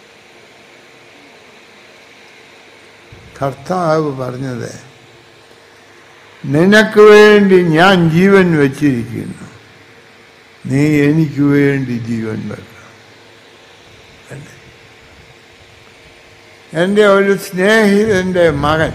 കർത്താവ് പറഞ്ഞത് നിനക്ക് വേണ്ടി ഞാൻ ജീവൻ വച്ചിരിക്കുന്നു നീ എനിക്ക് വേണ്ടി ജീവൻ വെക്കണം അല്ലേ? എൻ്റെ ഒരു സ്നേഹിതൻ്റെ മകൻ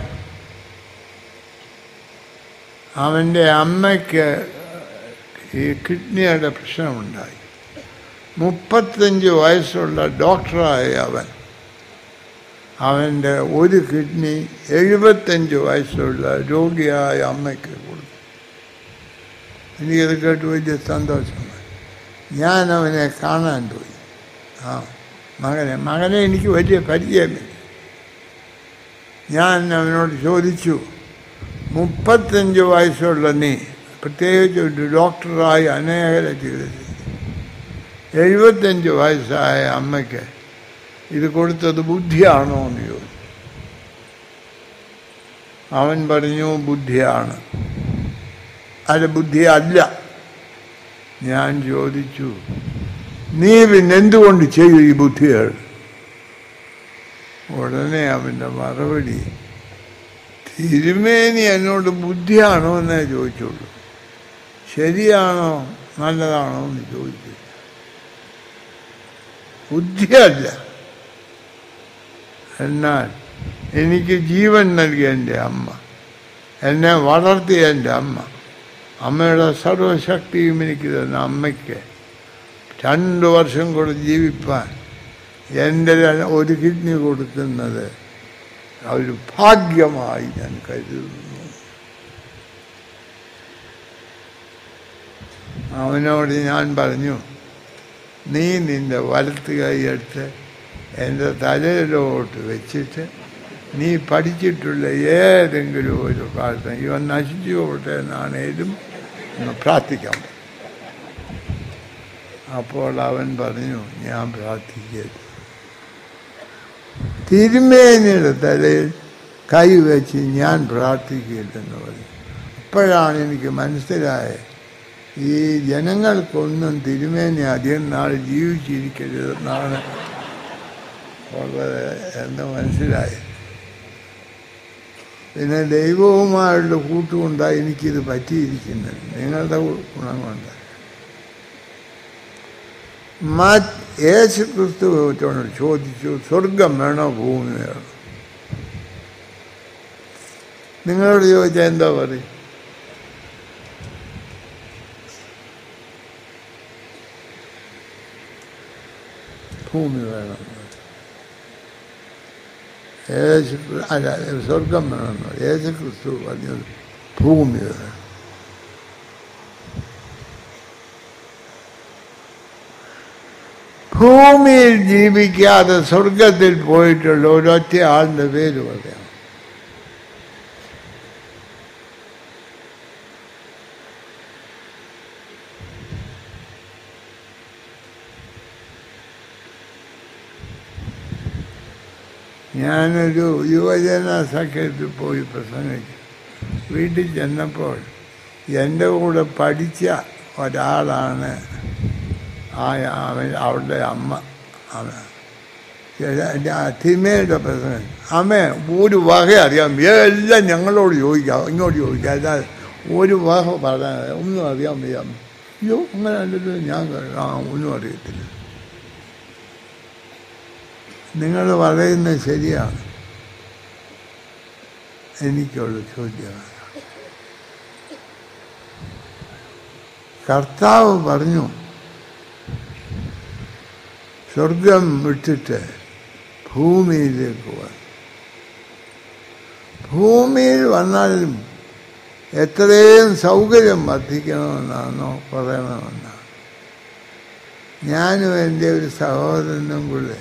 അവൻ്റെ അമ്മയ്ക്ക് ഈ കിഡ്നിയുടെ പ്രശ്നമുണ്ടായി മുപ്പത്തഞ്ച് വയസ്സുള്ള ഡോക്ടറായ അവൻ അവൻ്റെ ഒരു കിഡ്നി എഴുപത്തഞ്ച് വയസ്സുള്ള രോഗിയായ അമ്മയ്ക്ക് കൊടുത്തു എനിക്കത് കേട്ട് വലിയ സന്തോഷമായി ഞാൻ അവനെ കാണാൻ പോയി ആ മകനെ മകനെ എനിക്ക് വലിയ പരിചയമില്ല ഞാൻ അവനോട് ചോദിച്ചു മുപ്പത്തഞ്ച് വയസ്സുള്ള നീ പ്രത്യേകിച്ച് ഒരു ഡോക്ടറായി അനേകരെ ചികിത്സിച്ചു എഴുപത്തഞ്ച് വയസ്സായ അമ്മയ്ക്ക് ഇത് കൊടുത്തത് ബുദ്ധിയാണോ എന്ന് ചോദിച്ചു അവൻ പറഞ്ഞു ബുദ്ധിയാണ് അല്ല ബുദ്ധി അല്ല ഞാൻ ചോദിച്ചു നീ പിന്നെ എന്തുകൊണ്ട് ചെയ്യും ഈ ബുദ്ധികൾ ഉടനെ അവൻ്റെ മറുപടി തിരുമേനി എന്നോട് ബുദ്ധിയാണോ എന്നേ ചോദിച്ചുള്ളൂ ശരിയാണോ നല്ലതാണോ എന്ന് ചോദിച്ചു ബുദ്ധിയല്ല എന്നാൽ എനിക്ക് ജീവൻ നൽകിയ എൻ്റെ അമ്മ എന്നെ വളർത്തിയ എൻ്റെ അമ്മ അമ്മയുടെ സർവശക്തിയും എനിക്ക് തന്ന അമ്മയ്ക്ക് രണ്ട് വർഷം കൂടെ ജീവിപ്പാൻ എൻ്റെ ര- ഒരു കിഡ്നി കൊടുക്കുന്നത് ഒരു ഭാഗ്യമായി ഞാൻ കരുതുന്നു അവനോട് ഞാൻ പറഞ്ഞു നീ നിന്റെ വലത്ത് കൈയെടുത്ത് എൻ്റെ തലയിലോട്ട് വെച്ചിട്ട് നീ പഠിച്ചിട്ടുള്ള ഏതെങ്കിലും ഒരു പ്രാർത്ഥന ഇവൻ നശിച്ചു പോട്ടെ എന്നാണേലും ഒന്ന് പ്രാർത്ഥിക്കാം അപ്പോൾ അവൻ പറഞ്ഞു ഞാൻ പ്രാർത്ഥിക്കരുത് തിരുമേനിയുടെ തലയിൽ കൈവച്ച് ഞാൻ പ്രാർത്ഥിക്കില്ലെന്ന് പറഞ്ഞു അപ്പോഴാണ് എനിക്ക് മനസ്സിലായത് ഈ ജനങ്ങൾക്കൊന്നും തിരുമേനി അധികം നാൾ ജീവിച്ചിരിക്കരുതെന്നാണ് വളരെ എന്ന് മനസ്സിലായത് പിന്നെ ദൈവവുമായുള്ള കൂട്ടുകൊണ്ടാണ് എനിക്കിത് പറ്റിയിരിക്കുന്നത് നിങ്ങളുടെ ഗുണം കൊണ്ട് യേശു ക്രിസ്തുവിനോട് ചോദിച്ചു സ്വർഗം വേണോ ഭൂമി വേണോ നിങ്ങളോട് ചോദിച്ചാൽ എന്താ പറയും ഭൂമി വേണം യേശു അല്ല സ്വർഗം വേണമെന്നോ യേശു ക്രിസ്തു പറഞ്ഞത് ഭൂമി വേണം ഭൂമിയിൽ ജീവിക്കാതെ സ്വർഗത്തിൽ പോയിട്ടുള്ള ഒരൊറ്റ ആളിൻ്റെ പേര് പറയാം ഞാനൊരു യുവജന സഖ്യത്തിൽ പോയി പ്രസംഗിച്ചു വീട്ടിൽ ചെന്നപ്പോൾ എൻ്റെ കൂടെ പഠിച്ച ഒരാളാണ് ആ അവൻ അവളുടെ അമ്മ അവ തിമയുടെ പ്രസംഗം അമ്മ ഒരു വക അറിയാം എല്ലാം ഞങ്ങളോട് ചോദിക്കാം ഇങ്ങോട്ട് ചോദിക്കാം അല്ലാതെ ഒരു വക പറയാൻ ഒന്നും അറിയാൻ വയ്യ അയ്യോ അങ്ങനെ അല്ലല്ലോ ഞാൻ ആ ഒന്നും അറിയത്തില്ല നിങ്ങൾ പറയുന്നത് ശരിയാണ് എനിക്കുള്ള ചോദ്യമാണ് കർത്താവ് പറഞ്ഞു സ്വർഗം വിട്ടിട്ട് ഭൂമിയിലേക്ക് വന്നു ഭൂമിയിൽ വന്നാലും എത്രയും സൗകര്യം വർദ്ധിക്കണമെന്നാണോ പറയണമെന്നാണ് ഞാനും എൻ്റെ ഒരു സഹോദരനും കൂടെ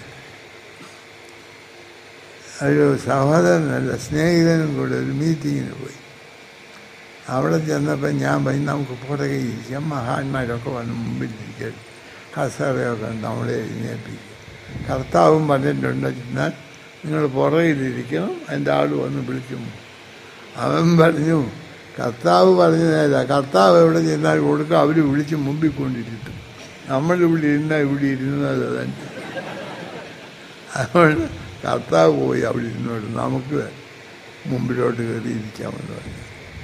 ഒരു സഹോദരനല്ല സ്നേഹിതനും കൂടെ ഒരു മീറ്റിങ്ങിന് പോയി അവിടെ ചെന്നപ്പോൾ ഞാൻ പോയി നമുക്ക് പുറകെ ഇരിക്കാം മഹാന്മാരൊക്കെ വന്ന് മുമ്പിലിരിക്കും കസേരയൊക്കെ നമ്മളെ എഴുന്നേൽപ്പിക്കും കർത്താവും പറഞ്ഞിട്ടുണ്ട് എന്നാൽ നിങ്ങൾ പുറകിലിരിക്കണം എൻ്റെ ആൾ വന്ന് വിളിക്കും അവൻ പറഞ്ഞു കർത്താവ് പറഞ്ഞതല്ല കർത്താവ് എവിടെ ചെന്നാൽ കൊടുക്കുക അവർ വിളിച്ച് മുമ്പിൽ കൊണ്ടിരുത്തും നമ്മൾ ഇവിടെ ഇരുന്നാൽ ഇവിടെ ഇരുന്നത് തന്നെ അതുകൊണ്ട് കർത്താവ് പോയി അവിടെ ഇരുന്നോട്ട് നമുക്ക് മുമ്പിലോട്ട് കയറി ഇരിക്കാമെന്ന് പറഞ്ഞു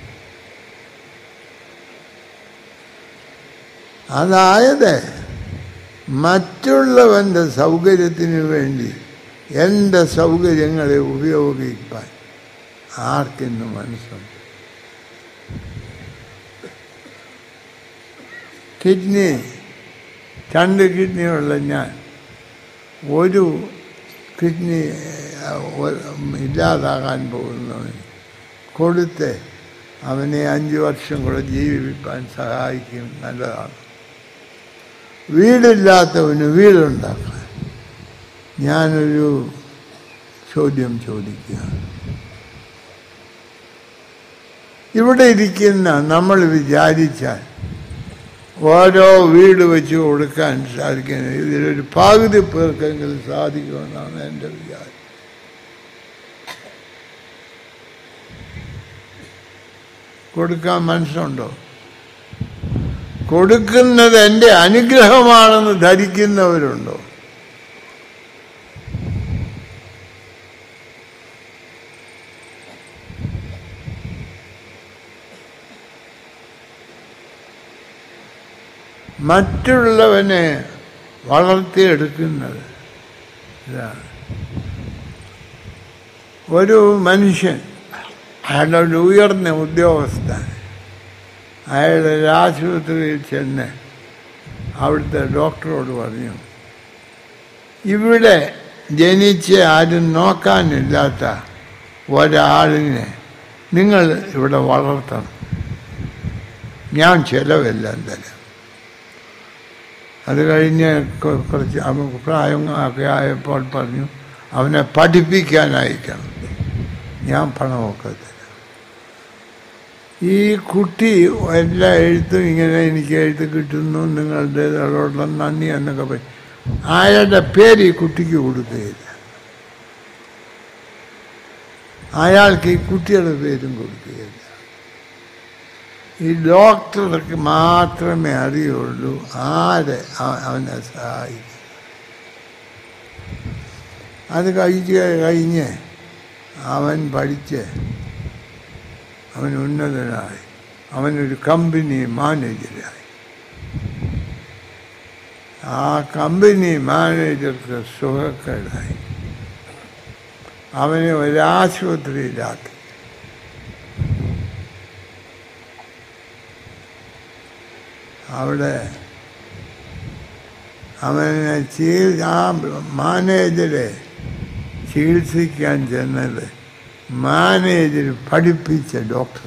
അതായത് മറ്റുള്ളവൻ്റെ സൗകര്യത്തിന് വേണ്ടി എൻ്റെ സൗകര്യങ്ങളെ ഉപയോഗിക്കാൻ ആർക്കിന്ന് മനസ്സുണ്ട് കിഡ്നി രണ്ട് കിഡ്നിയുള്ള ഞാൻ ഒരു കിഡ്നി ഇല്ലാതാകാൻ പോകുന്നവന് കൊടുത്ത് അവനെ അഞ്ച് വർഷം കൂടെ ജീവിപ്പാൻ സഹായിക്കും നല്ലതാണ് വീടില്ലാത്തവന് വീടുണ്ടാക്കാൻ ഞാനൊരു ചോദ്യം ചോദിക്കുകയാണ് ഇവിടെ ഇരിക്കുന്ന നമ്മൾ വിചാരിച്ചാൽ ഓരോ വീട് വെച്ച് കൊടുക്കാൻ സാധിക്കുന്നത് ഇതിലൊരു പകുതി പേർക്കെങ്കിലും സാധിക്കുമെന്നാണ് എൻ്റെ വിചാരം കൊടുക്കാൻ മനസ്സുണ്ടോ കൊടുക്കുന്നത് എൻ്റെ അനുഗ്രഹമാണെന്ന് ധരിക്കുന്നവരുണ്ടോ മറ്റുള്ളവനെ വളർത്തിയെടുക്കുന്നത് ഇതാണ് ഒരു മനുഷ്യൻ അയാളുടെ ഒരു ഉയർന്ന ഉദ്യോഗസ്ഥൻ അയാൾ ഒരു ആശുപത്രിയിൽ ചെന്ന് അവിടുത്തെ ഡോക്ടറോട് പറഞ്ഞു ഇവിടെ ജനിച്ച് ആരും നോക്കാനില്ലാത്ത ഒരാളിനെ നിങ്ങൾ ഇവിടെ വളർത്തണം ഞാൻ ചിലവെല്ലാം തരാം അത് കഴിഞ്ഞ് കുറച്ച് പ്രായം ഒക്കെ ആയപ്പോൾ പറഞ്ഞു അവനെ പഠിപ്പിക്കാൻ അയക്കണം ഞാൻ പണമൊക്കെ തരാം ഈ കുട്ടി എല്ലാ എഴുത്തും ഇങ്ങനെ എനിക്ക് എഴുത്ത് കിട്ടുന്നു നിങ്ങളുടെ അതോടുള്ള നന്ദി എന്നൊക്കെ പറയും അയാളുടെ പേര് ഈ കുട്ടിക്ക് കൊടുക്കുകയില്ല അയാൾക്ക് ഈ കുട്ടിയുടെ പേരും കൊടുക്കുകയില്ല ഈ ഡോക്ടർക്ക് മാത്രമേ അറിയുള്ളൂ ആരെ അവ- അവനെ സഹായിക്കും അത് കഴിച്ച് കഴിഞ്ഞ് അവൻ പഠിച്ച് അവൻ ഉന്നതനായി അവനൊരു കമ്പനി മാനേജരായി ആ കമ്പനി മാനേജർക്ക് സുഖക്കേടായി അവനെ ഒരാശുപത്രിയിലാക്കി അവിടെ അവനെ ചികിത്സ ആ മാനേജരെ ചികിത്സിക്കാൻ ചെന്നത് മാനേജർ പഠിപ്പിച്ച ഡോക്ടറാണ്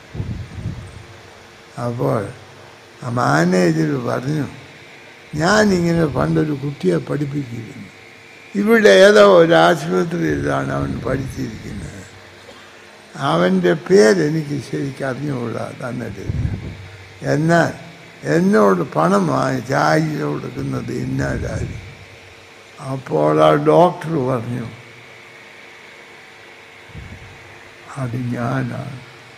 അപ്പോൾ ആ മാനേജർ പറഞ്ഞു ഞാനിങ്ങനെ പണ്ടൊരു കുട്ടിയെ പഠിപ്പിച്ചിരുന്നു ഇവിടെ ഏതോ ഒരു ആശുപത്രിയിലാണ് അവൻ പഠിച്ചിരിക്കുന്നത് അവൻ്റെ പേരെനിക്ക് ശരിക്കും അറിഞ്ഞുകൂടാ തന്നിട്ടില്ല എന്നാൽ എന്നോട് പണം വാങ്ങിച്ച് ആഴ്ച കൊടുക്കുന്നത് ഇന്നാലായി അപ്പോൾ ആ ഡോക്ടർ പറഞ്ഞു അത് ഞാനാണ്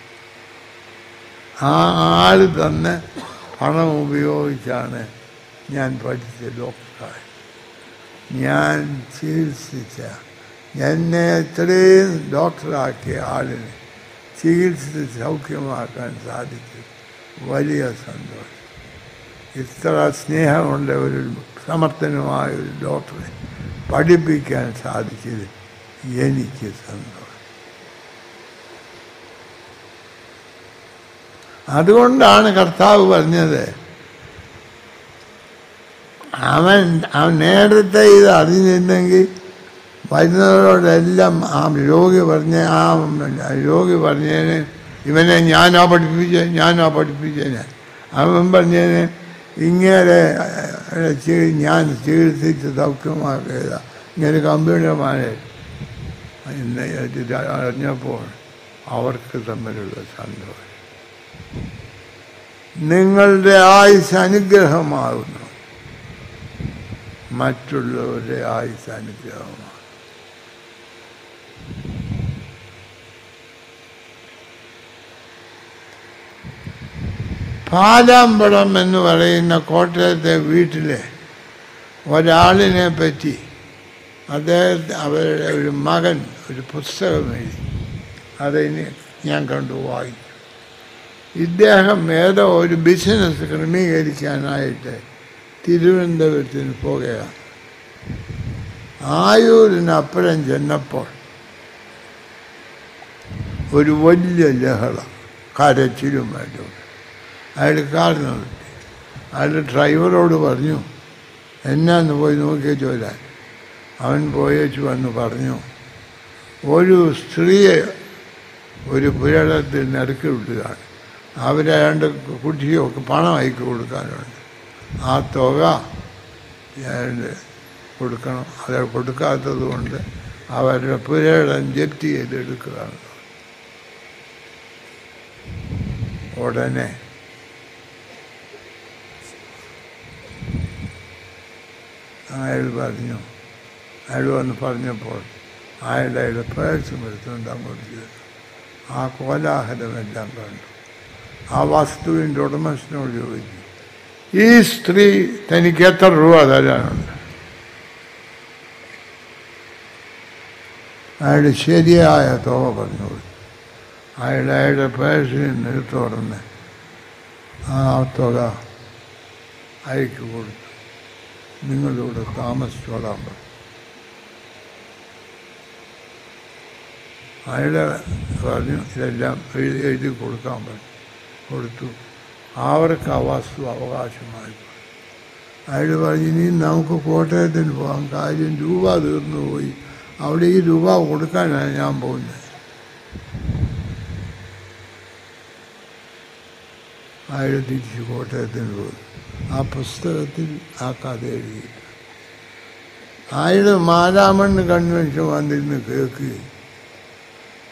ആ ആള് തന്നെ പണം ഉപയോഗിച്ചാണ് ഞാൻ പഠിച്ച ഡോക്ടറായി ഞാൻ ചികിത്സിച്ച എന്നെ ഇത്രയും ഡോക്ടറാക്കിയ ആളിനെ ചികിത്സിച്ച് സൗഖ്യമാക്കാൻ സാധിച്ചു വലിയ സന്തോഷം ഇത്ര സ്നേഹമുള്ള ഒരു സമർത്ഥനുമായ ഒരു ഡോക്ടറെ പഠിപ്പിക്കാൻ സാധിച്ചത് എനിക്ക് സന്തോഷം അതുകൊണ്ടാണ് കർത്താവ് പറഞ്ഞത് അവൻ അവൻ നേരത്തെ ഇത് അറിഞ്ഞിരുന്നെങ്കിൽ വരുന്നവരോടെല്ലാം ആ രോഗി പറഞ്ഞ ആ രോഗി പറഞ്ഞതിന് ഇവനെ ഞാനാ പഠിപ്പിച്ച ഞാനാ പിടിപ്പിച്ചതിന് അവൻ പറഞ്ഞതിന് ഇങ്ങനെ ഏഹ്, ചി- ഞാൻ ചികിത്സിച്ച് സൗഖ്യമാക്കിയതാ ഇങ്ങനെ കമ്പ്യൂട്ടർമാരെ എന്നെ ഇത് അറിഞ്ഞപ്പോൾ അവർക്ക് തമ്മിലുള്ള സന്തോഷം നിങ്ങളുടെ ആയുസ് അനുഗ്രഹമാകുന്നു മറ്റുള്ളവരുടെ ആയുസ് അനുഗ്രഹമാണ് പാലാമ്പടം എന്ന് പറയുന്ന കോട്ടയത്തെ വീട്ടിലെ ഒരാളിനെ പറ്റി അദ്ദേഹത്തെ അവരുടെ ഒരു മകൻ ഒരു പുസ്തകം എഴുതി അതിന് ഞാൻ കണ്ടു വായിച്ചു ഇദ്ദേഹം ഏതോ ഒരു ബിസിനസ് ക്രമീകരിക്കാനായിട്ട് തിരുവനന്തപുരത്തിന് പോകുകയാണ് ആയൂരിനപ്പുറം ചെന്നപ്പോൾ ഒരു വലിയ ലഹള കരച്ചിലുമായിട്ടും അയാൾ കാർ നിർത്തി അയാൾ ഡ്രൈവറോട് പറഞ്ഞു എന്നാന്ന് പോയി നോക്കിയേച്ച് വരാൻ അവൻ പോയേച്ച് വന്ന് പറഞ്ഞു ഒരു സ്ത്രീയെ ഒരു പുരടത്തിൽ നറുക്കി വിട്ടുകയാണ് അവരെ രണ്ട് കുട്ടിയൊക്കെ പണം അയക്കി കൊടുക്കാനുണ്ട് ആ തുക അയാളുടെ കൊടുക്കണം അത് കൊടുക്കാത്തത് കൊണ്ട് അവരുടെ പുരയിടം ജപ്തി ചെയ്തെടുക്കുകയാണ് ഉടനെ അയാൾ പറഞ്ഞു അയാൾ വന്ന് പറഞ്ഞപ്പോൾ അയാളുടെ അയാളുടെ പേഴ്സും എടുത്തുകൊണ്ട് അങ്ങോട്ട് ചെയ്തു ആ കോലാഹലമെല്ലാം കണ്ടു ആ വസ്തുവിൻ്റെ ഉടമസ്ഥനോട് ചോദിച്ചു ഈ സ്ത്രീ തനിക്ക് എത്ര രൂപ തരാനുണ്ട് അയാൾ ശരിയായ തുക പറഞ്ഞു കൊടുത്തു അയാൾ അയാളുടെ പേഴ്സിൽ നിന്ന് എടുത്തു തുറന്ന് ആ തുക അയക്ക് കൊടുത്തു നിങ്ങളിവിടെ താമസിച്ചോളാൻ പറഞ്ഞു അയാളെ പറഞ്ഞു ഇതെല്ലാം എഴുതി എഴുതി കൊടുക്കാൻ പറഞ്ഞു കൊടുത്തു അവർക്ക് ആ വസ്തു അവകാശമായി അയാൾ പറഞ്ഞു ഇനി നമുക്ക് കോട്ടയത്തിന് പോകാം കാര്യം രൂപ തീർന്നു പോയി അവിടെ ഈ രൂപ കൊടുക്കാനാണ് ഞാൻ പോകുന്നത് അയാൾ തിരിച്ച് കോട്ടയത്തിന് പോയി ആ പുസ്തകത്തിൽ ആ കഥ എഴുതി അയാൾ മാരാമണ്ണ് കൺവെൻഷൻ വന്നിരുന്ന് കേൾക്കുകയും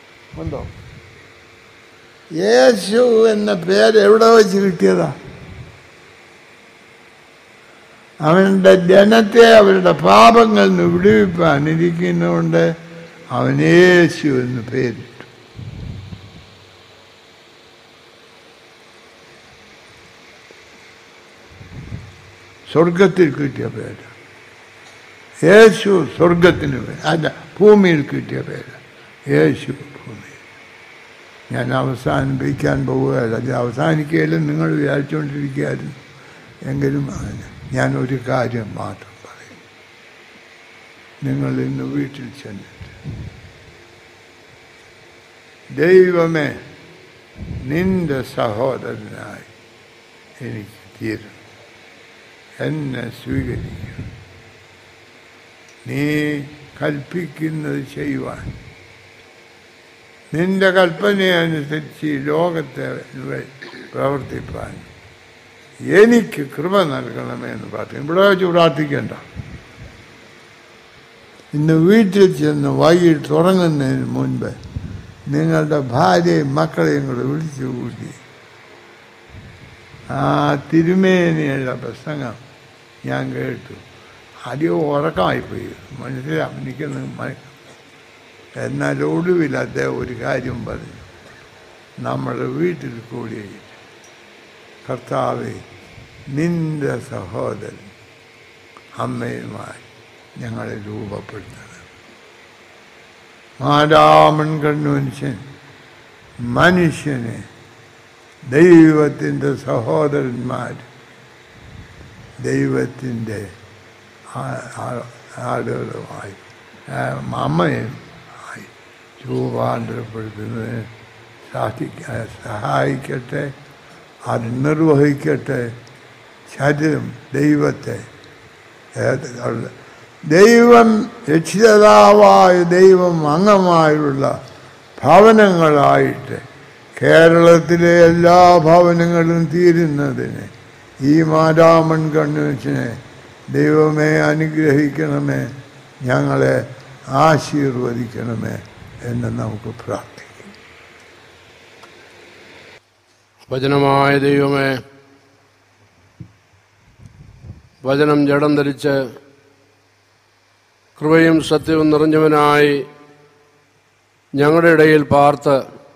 ഉണ്ടോ യേശു എന്ന പേര് എവിടെ വെച്ച് കിട്ടിയതാ അവന്റെ ജനത്തെ അവരുടെ പാപങ്ങളിൽ നിന്ന് വിടുവിപ്പാൻ ഇരിക്കുന്നതുകൊണ്ട് അവൻ യേശു എന്ന് പേരിട്ടു സ്വർഗത്തിൽ കിട്ടിയ പേര് യേശു സ്വർഗത്തിന് പേര് അല്ല ഭൂമിയിൽ കിട്ടിയ പേര് യേശു ഭൂമിയിൽ ഞാൻ അവസാനിപ്പിക്കാൻ പോവുകയല്ല അത് അവസാനിക്കുകയല്ല നിങ്ങൾ വിചാരിച്ചുകൊണ്ടിരിക്കുകയായിരുന്നു എങ്കിലും അങ്ങനെ ഞാൻ ഒരു കാര്യം മാത്രം പറയും നിങ്ങൾ ഇന്ന് വീട്ടിൽ ചെന്നിട്ട് ദൈവമേ നിന്റെ സഹോദരനായി എനിക്ക് തീരണം എന്നെ സ്വീകരിക്കണം നീ കൽപ്പിക്കുന്നത് ചെയ്യുവാൻ നിന്റെ കൽപ്പനയനുസരിച്ച് ഈ ലോകത്തെ പ്രവർത്തിപ്പാൻ എനിക്ക് കൃപ നൽകണമേ എന്ന് പ്രാർത്ഥിക്കും ഇവിടെ വെച്ച് പ്രാർത്ഥിക്കേണ്ട ഇന്ന് വീട്ടിൽ ചെന്ന് വൈകിട്ട് തുടങ്ങുന്നതിന് മുൻപ് നിങ്ങളുടെ ഭാര്യയും മക്കളെയും കൂടെ വിളിച്ചു കൂട്ടി ആ തിരുമേനിയുടെ പ്രസംഗം ഞാൻ കേട്ടു അധികം ഉറക്കമായിപ്പോയി മനസ്സിലാവും എനിക്കൊന്ന് മ- എന്നാൽ ഒടുവിൽ അദ്ദേഹം ഒരു കാര്യം പറഞ്ഞു നമ്മുടെ വീട്ടിൽ കൂടി കർത്താവെ നിന്റെ സഹോദരൻ അമ്മയുമായി ഞങ്ങളെ രൂപപ്പെടുത്തണം മാരാമൻ കൺവെൻഷൻ മനുഷ്യനെ ദൈവത്തിൻ്റെ സഹോദരന്മാർ ദൈവത്തിൻ്റെ ആ- ആ- ആളുകളുമായി ആ, അമ്മയും ആയി രൂപാന്തരപ്പെടുത്തുന്നതിന് സാധിക്ക സഹായിക്കട്ടെ അത് നിർവഹിക്കട്ടെ ശരീരം ദൈവത്തെ ഏത് ഉള്ള- ദൈവം രക്ഷിതാവായ ദൈവം അംഗമായുള്ള ഭവനങ്ങളായിട്ട് കേരളത്തിലെ എല്ലാ ഭവനങ്ങളും തീരുന്നതിന് ഈ മാരാമൺ കൺവെൻഷനെ ദൈവമേ അനുഗ്രഹിക്കണമേ ഞങ്ങളെ ആശീർവദിക്കണമേ എന്ന് നമുക്ക് പ്രാർത്ഥിക്കാം വചനമായ ദൈവമേ വചനം ജഡം ധരിച്ച് കൃപയും സത്യവും നിറഞ്ഞവനായി ഞങ്ങളുടെ ഇടയിൽ പാർത്ത്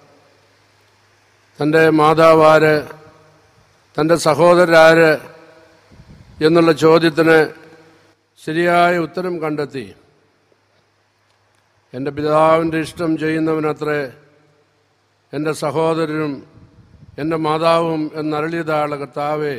തൻ്റെ മാതാവാര് തൻ്റെ സഹോദരാര് എന്നുള്ള ചോദ്യത്തിന് ശരിയായ ഉത്തരം കണ്ടെത്തി എൻ്റെ പിതാവിൻ്റെ ഇഷ്ടം ചെയ്യുന്നവനത്രേ എൻ്റെ സഹോദരനും എൻ്റെ മാതാവും എന്നരളിയതാള കർത്താവേ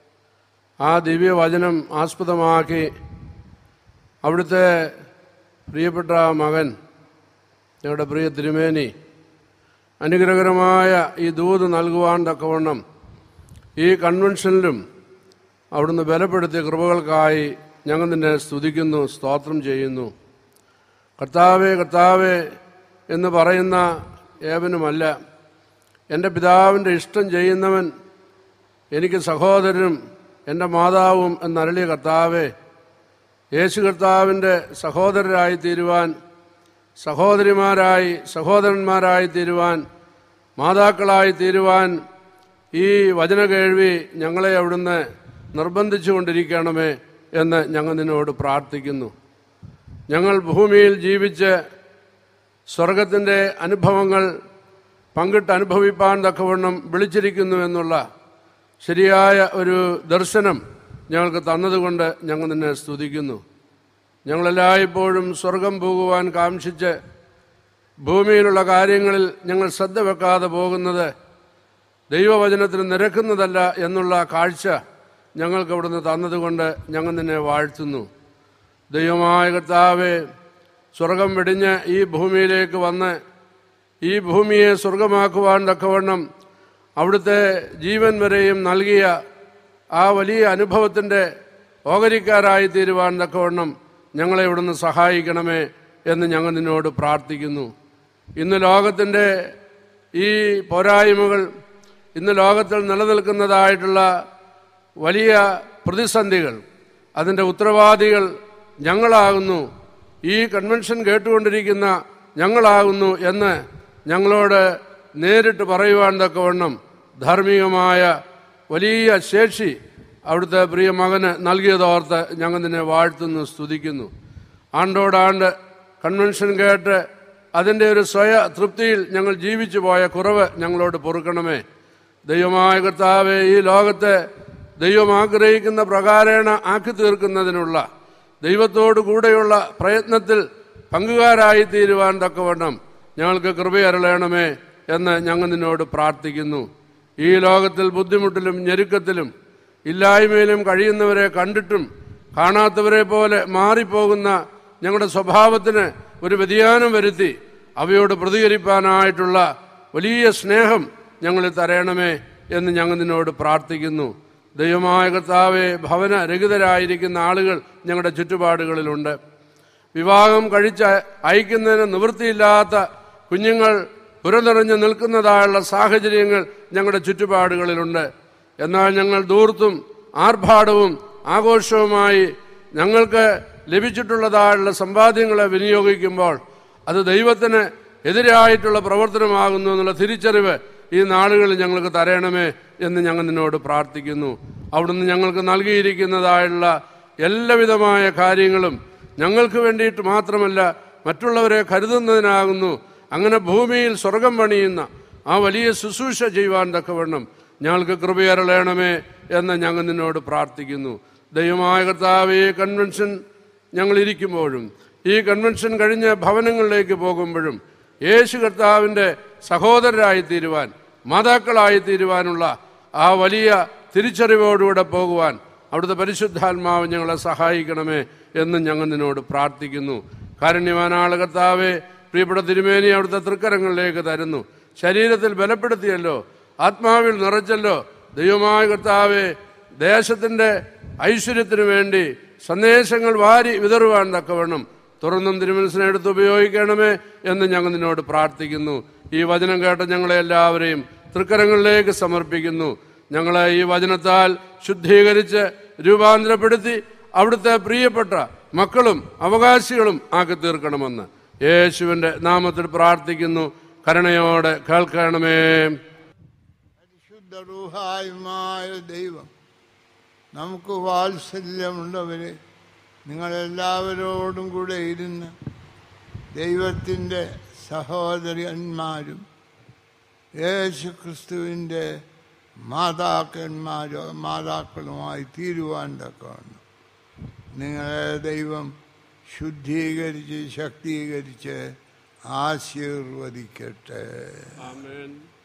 ആ ദിവ്യവചനം ആസ്പദമാക്കി അവിടുത്തെ പ്രിയപ്പെട്ട മകൻ ഞങ്ങളുടെ പ്രിയ തിരുമേനി അനുഗ്രഹകരമായ ഈ ദൂത് നൽകുവാൻ തക്കവണ്ണം ഈ കൺവെൻഷനിലും അവിടുന്ന് ബലപ്പെടുത്തിയ കൃപകൾക്കായി ഞങ്ങൾ നിന്നെ സ്തുതിക്കുന്നു സ്തോത്രം ചെയ്യുന്നു കർത്താവേ കർത്താവേ എന്ന് പറയുന്ന ഏവനുമല്ല എൻ്റെ പിതാവിൻ്റെ ഇഷ്ടം ചെയ്യുന്നവൻ എനിക്ക് സഹോദരനും എൻ്റെ മാതാവും എന്നരളിയ കർത്താവേ യേശു കർത്താവിൻ്റെ സഹോദരരായി തീരുവാൻ സഹോദരിമാരായി സഹോദരന്മാരായി തീരുവാൻ മാതാക്കളായി തീരുവാൻ ഈ വചന കേൾവി ഞങ്ങളെ അവിടുന്ന് നിർബന്ധിച്ചു കൊണ്ടിരിക്കണമേ എന്ന് ഞങ്ങൾ നിന്നോട് പ്രാർത്ഥിക്കുന്നു ഞങ്ങൾ ഭൂമിയിൽ ജീവിച്ച് സ്വർഗത്തിൻ്റെ അനുഭവങ്ങൾ പങ്കിട്ട് അനുഭവിപ്പാൻ തക്കവണ്ണം വിളിച്ചിരിക്കുന്നു എന്നുള്ള ശരിയായ ഒരു ദർശനം ഞങ്ങൾക്ക് തന്നതുകൊണ്ട് ഞങ്ങൾ നിന്നെ സ്തുതിക്കുന്നു ഞങ്ങളെല്ലായ്പ്പോഴും സ്വർഗം പോകുവാൻ കാംക്ഷിച്ച് ഭൂമിയിലുള്ള കാര്യങ്ങളിൽ ഞങ്ങൾ ശ്രദ്ധ വെക്കാതെ പോകുന്നത് ദൈവവചനത്തിന് നിരക്കുന്നതല്ല എന്നുള്ള കാഴ്ച ഞങ്ങൾക്ക് അവിടുന്ന് തന്നതുകൊണ്ട് ഞങ്ങൾ നിന്നെ വാഴ്ത്തുന്നു ദൈവമായ കർത്താവെ സ്വർഗം വെടിഞ്ഞ് ഈ ഭൂമിയിലേക്ക് വന്ന് ഈ ഭൂമിയെ സ്വർഗമാക്കുവാൻ തക്കവണ്ണം അവിടുത്തെ ജീവൻ വരെയും നൽകിയ ആ വലിയ അനുഭവത്തിൻ്റെ ഓഹരിക്കാരായി തീരുവാൻ തക്കവണ്ണം ഞങ്ങളെ ഇവിടുന്ന് സഹായിക്കണമേ എന്ന് ഞങ്ങൾ നിന്നോട് പ്രാർത്ഥിക്കുന്നു ഇന്ന് ലോകത്തിൻ്റെ ഈ പോരായ്മകൾ ഇന്ന് ലോകത്തിൽ നിലനിൽക്കുന്നതായിട്ടുള്ള വലിയ പ്രതിസന്ധികൾ അതിൻ്റെ ഉത്തരവാദികൾ ഞങ്ങളാകുന്നു ഈ കൺവെൻഷൻ കേട്ടുകൊണ്ടിരിക്കുന്ന ഞങ്ങളാകുന്നു എന്ന് ഞങ്ങളോട് നേരിട്ട് പറയുവാൻ തക്കവണ്ണം ധാർമ്മികമായ വലിയ ശേഷി അവിടുത്തെ പ്രിയ മകന് നൽകിയതോർത്ത് ഞങ്ങൾ നിന്നെ വാഴ്ത്തുന്നു സ്തുതിക്കുന്നു ആണ്ടോടാണ്ട് കൺവെൻഷൻ കേട്ട് അതിൻ്റെ ഒരു സ്വയ തൃപ്തിയിൽ ഞങ്ങൾ ജീവിച്ചു പോയ കുറവ് ഞങ്ങളോട് പൊറുക്കണമേ ദൈവമായ കർത്താവെ ഈ ലോകത്തെ ദൈവം ആഗ്രഹിക്കുന്ന പ്രകാരേണ ആക്കി തീർക്കുന്നതിനുള്ള ദൈവത്തോടു കൂടെയുള്ള പ്രയത്നത്തിൽ പങ്കുകാരായി തീരുവാൻ തക്കവണ്ണം ഞങ്ങൾക്ക് കൃപയരളയണമേ എന്ന് ഞങ്ങൾ നിന്നോട് പ്രാർത്ഥിക്കുന്നു ഈ ലോകത്തിൽ ബുദ്ധിമുട്ടിലും ഞെരുക്കത്തിലും ഇല്ലായ്മയിലും കഴിയുന്നവരെ കണ്ടിട്ടും കാണാത്തവരെ പോലെ മാറിപ്പോകുന്ന ഞങ്ങളുടെ സ്വഭാവത്തിന് ഒരു വ്യതിയാനം വരുത്തി അവയോട് പ്രതികരിപ്പാനായിട്ടുള്ള വലിയ സ്നേഹം ഞങ്ങളിൽ തരയണമേ എന്ന് ഞങ്ങൾ നിന്നോട് പ്രാർത്ഥിക്കുന്നു ദൈവമായ കർത്താവെ ഭവന രഹിതരായിരിക്കുന്ന ആളുകൾ ഞങ്ങളുടെ ചുറ്റുപാടുകളിലുണ്ട് വിവാഹം കഴിച്ച് അയക്കുന്നതിന് നിവൃത്തിയില്ലാത്ത കുഞ്ഞുങ്ങൾ പുരനിറഞ്ഞു നിൽക്കുന്നതായുള്ള സാഹചര്യങ്ങൾ ഞങ്ങളുടെ ചുറ്റുപാടുകളിലുണ്ട് എന്നാൽ ഞങ്ങൾ ദൂർത്തും ആർഭാടവും ആഘോഷവുമായി ഞങ്ങൾക്ക് ലഭിച്ചിട്ടുള്ളതായുള്ള സമ്പാദ്യങ്ങളെ വിനിയോഗിക്കുമ്പോൾ അത് ദൈവത്തിന് എതിരായിട്ടുള്ള പ്രവർത്തനമാകുന്നു എന്നുള്ള തിരിച്ചറിവ് ഈ നാളുകളിൽ ഞങ്ങൾക്ക് തരയണമേ എന്ന് ഞങ്ങൾ നിന്നോട് പ്രാർത്ഥിക്കുന്നു അവിടുന്ന് ഞങ്ങൾക്ക് നൽകിയിരിക്കുന്നതായുള്ള എല്ലാവിധമായ കാര്യങ്ങളും ഞങ്ങൾക്ക് വേണ്ടിയിട്ട് മാത്രമല്ല മറ്റുള്ളവരെ കരുതുന്നതിനാകുന്നു അങ്ങനെ ഭൂമിയിൽ സ്വർഗം പണിയുന്ന ആ വലിയ ശുശ്രൂഷ ചെയ്യുവാൻ തക്കവണ്ണം ഞങ്ങൾക്ക് കൃപയരളയണമേ എന്ന് ഞങ്ങൾ നിന്നോട് പ്രാർത്ഥിക്കുന്നു ദൈവമായ കർത്താവ് ഈ കൺവെൻഷൻ ഞങ്ങൾ ഇരിക്കുമ്പോഴും ഈ കൺവെൻഷൻ കഴിഞ്ഞ് ഭവനങ്ങളിലേക്ക് പോകുമ്പോഴും യേശു കർത്താവിൻ്റെ സഹോദരരായി തീരുവാൻ മാതാക്കളായി തീരുവാനുള്ള ആ വലിയ തിരിച്ചറിവോടുകൂടെ പോകുവാൻ അവിടുത്തെ പരിശുദ്ധാത്മാവ് ഞങ്ങളെ സഹായിക്കണമേ എന്ന് ഞങ്ങൾ നിന്നോട് പ്രാർത്ഥിക്കുന്നു കാരുണ്യവാനാള് കർത്താവെ പ്രിയപ്പെട്ട തിരുമേനി അവിടുത്തെ തൃക്കരങ്ങളിലേക്ക് തരുന്നു ശരീരത്തിൽ ബലപ്പെടുത്തിയല്ലോ ആത്മാവിൽ നിറച്ചല്ലോ ദൈവമായ കർത്താവെ ദേശത്തിൻ്റെ ഐശ്വര്യത്തിനു വേണ്ടി സന്ദേശങ്ങൾ വാരി വിതറുവാൻ തക്കവണ്ണം തുറന്നും തിരുമനസിനെ എടുത്ത് ഉപയോഗിക്കണമേ എന്ന് ഞങ്ങൾ നിന്നോട് പ്രാർത്ഥിക്കുന്നു ഈ വചനം കേട്ട ഞങ്ങളെ എല്ലാവരെയും തൃക്കരങ്ങളിലേക്ക് സമർപ്പിക്കുന്നു ഞങ്ങളെ ഈ വചനത്താൽ ശുദ്ധീകരിച്ച് രൂപാന്തരപ്പെടുത്തി അവിടുത്തെ പ്രിയപ്പെട്ട മക്കളും അവകാശികളും ആക്കി തീർക്കണമെന്ന് യേശുവിൻ്റെ നാമത്തിൽ പ്രാർത്ഥിക്കുന്നു കരുണയോടെ കേൾക്കണമേ പരിശുദ്ധ റൂഹായുമായ ദൈവം നമുക്ക് വാത്സല്യമുള്ളവരെ നിങ്ങളെല്ലാവരോടും കൂടെ ഇരുന്ന് ദൈവത്തിൻ്റെ സഹോദരന്മാരും യേശു ക്രിസ്തുവിൻ്റെ മാതാക്കന്മാരോ മാതാക്കളുമായി തീരുവാൻ തക്കവണ്ണം നിങ്ങളെ ദൈവം ശുദ്ധീകരിച്ച് ശക്തീകരിച്ച് ആശീർവദിക്കട്ടെ ആമേൻ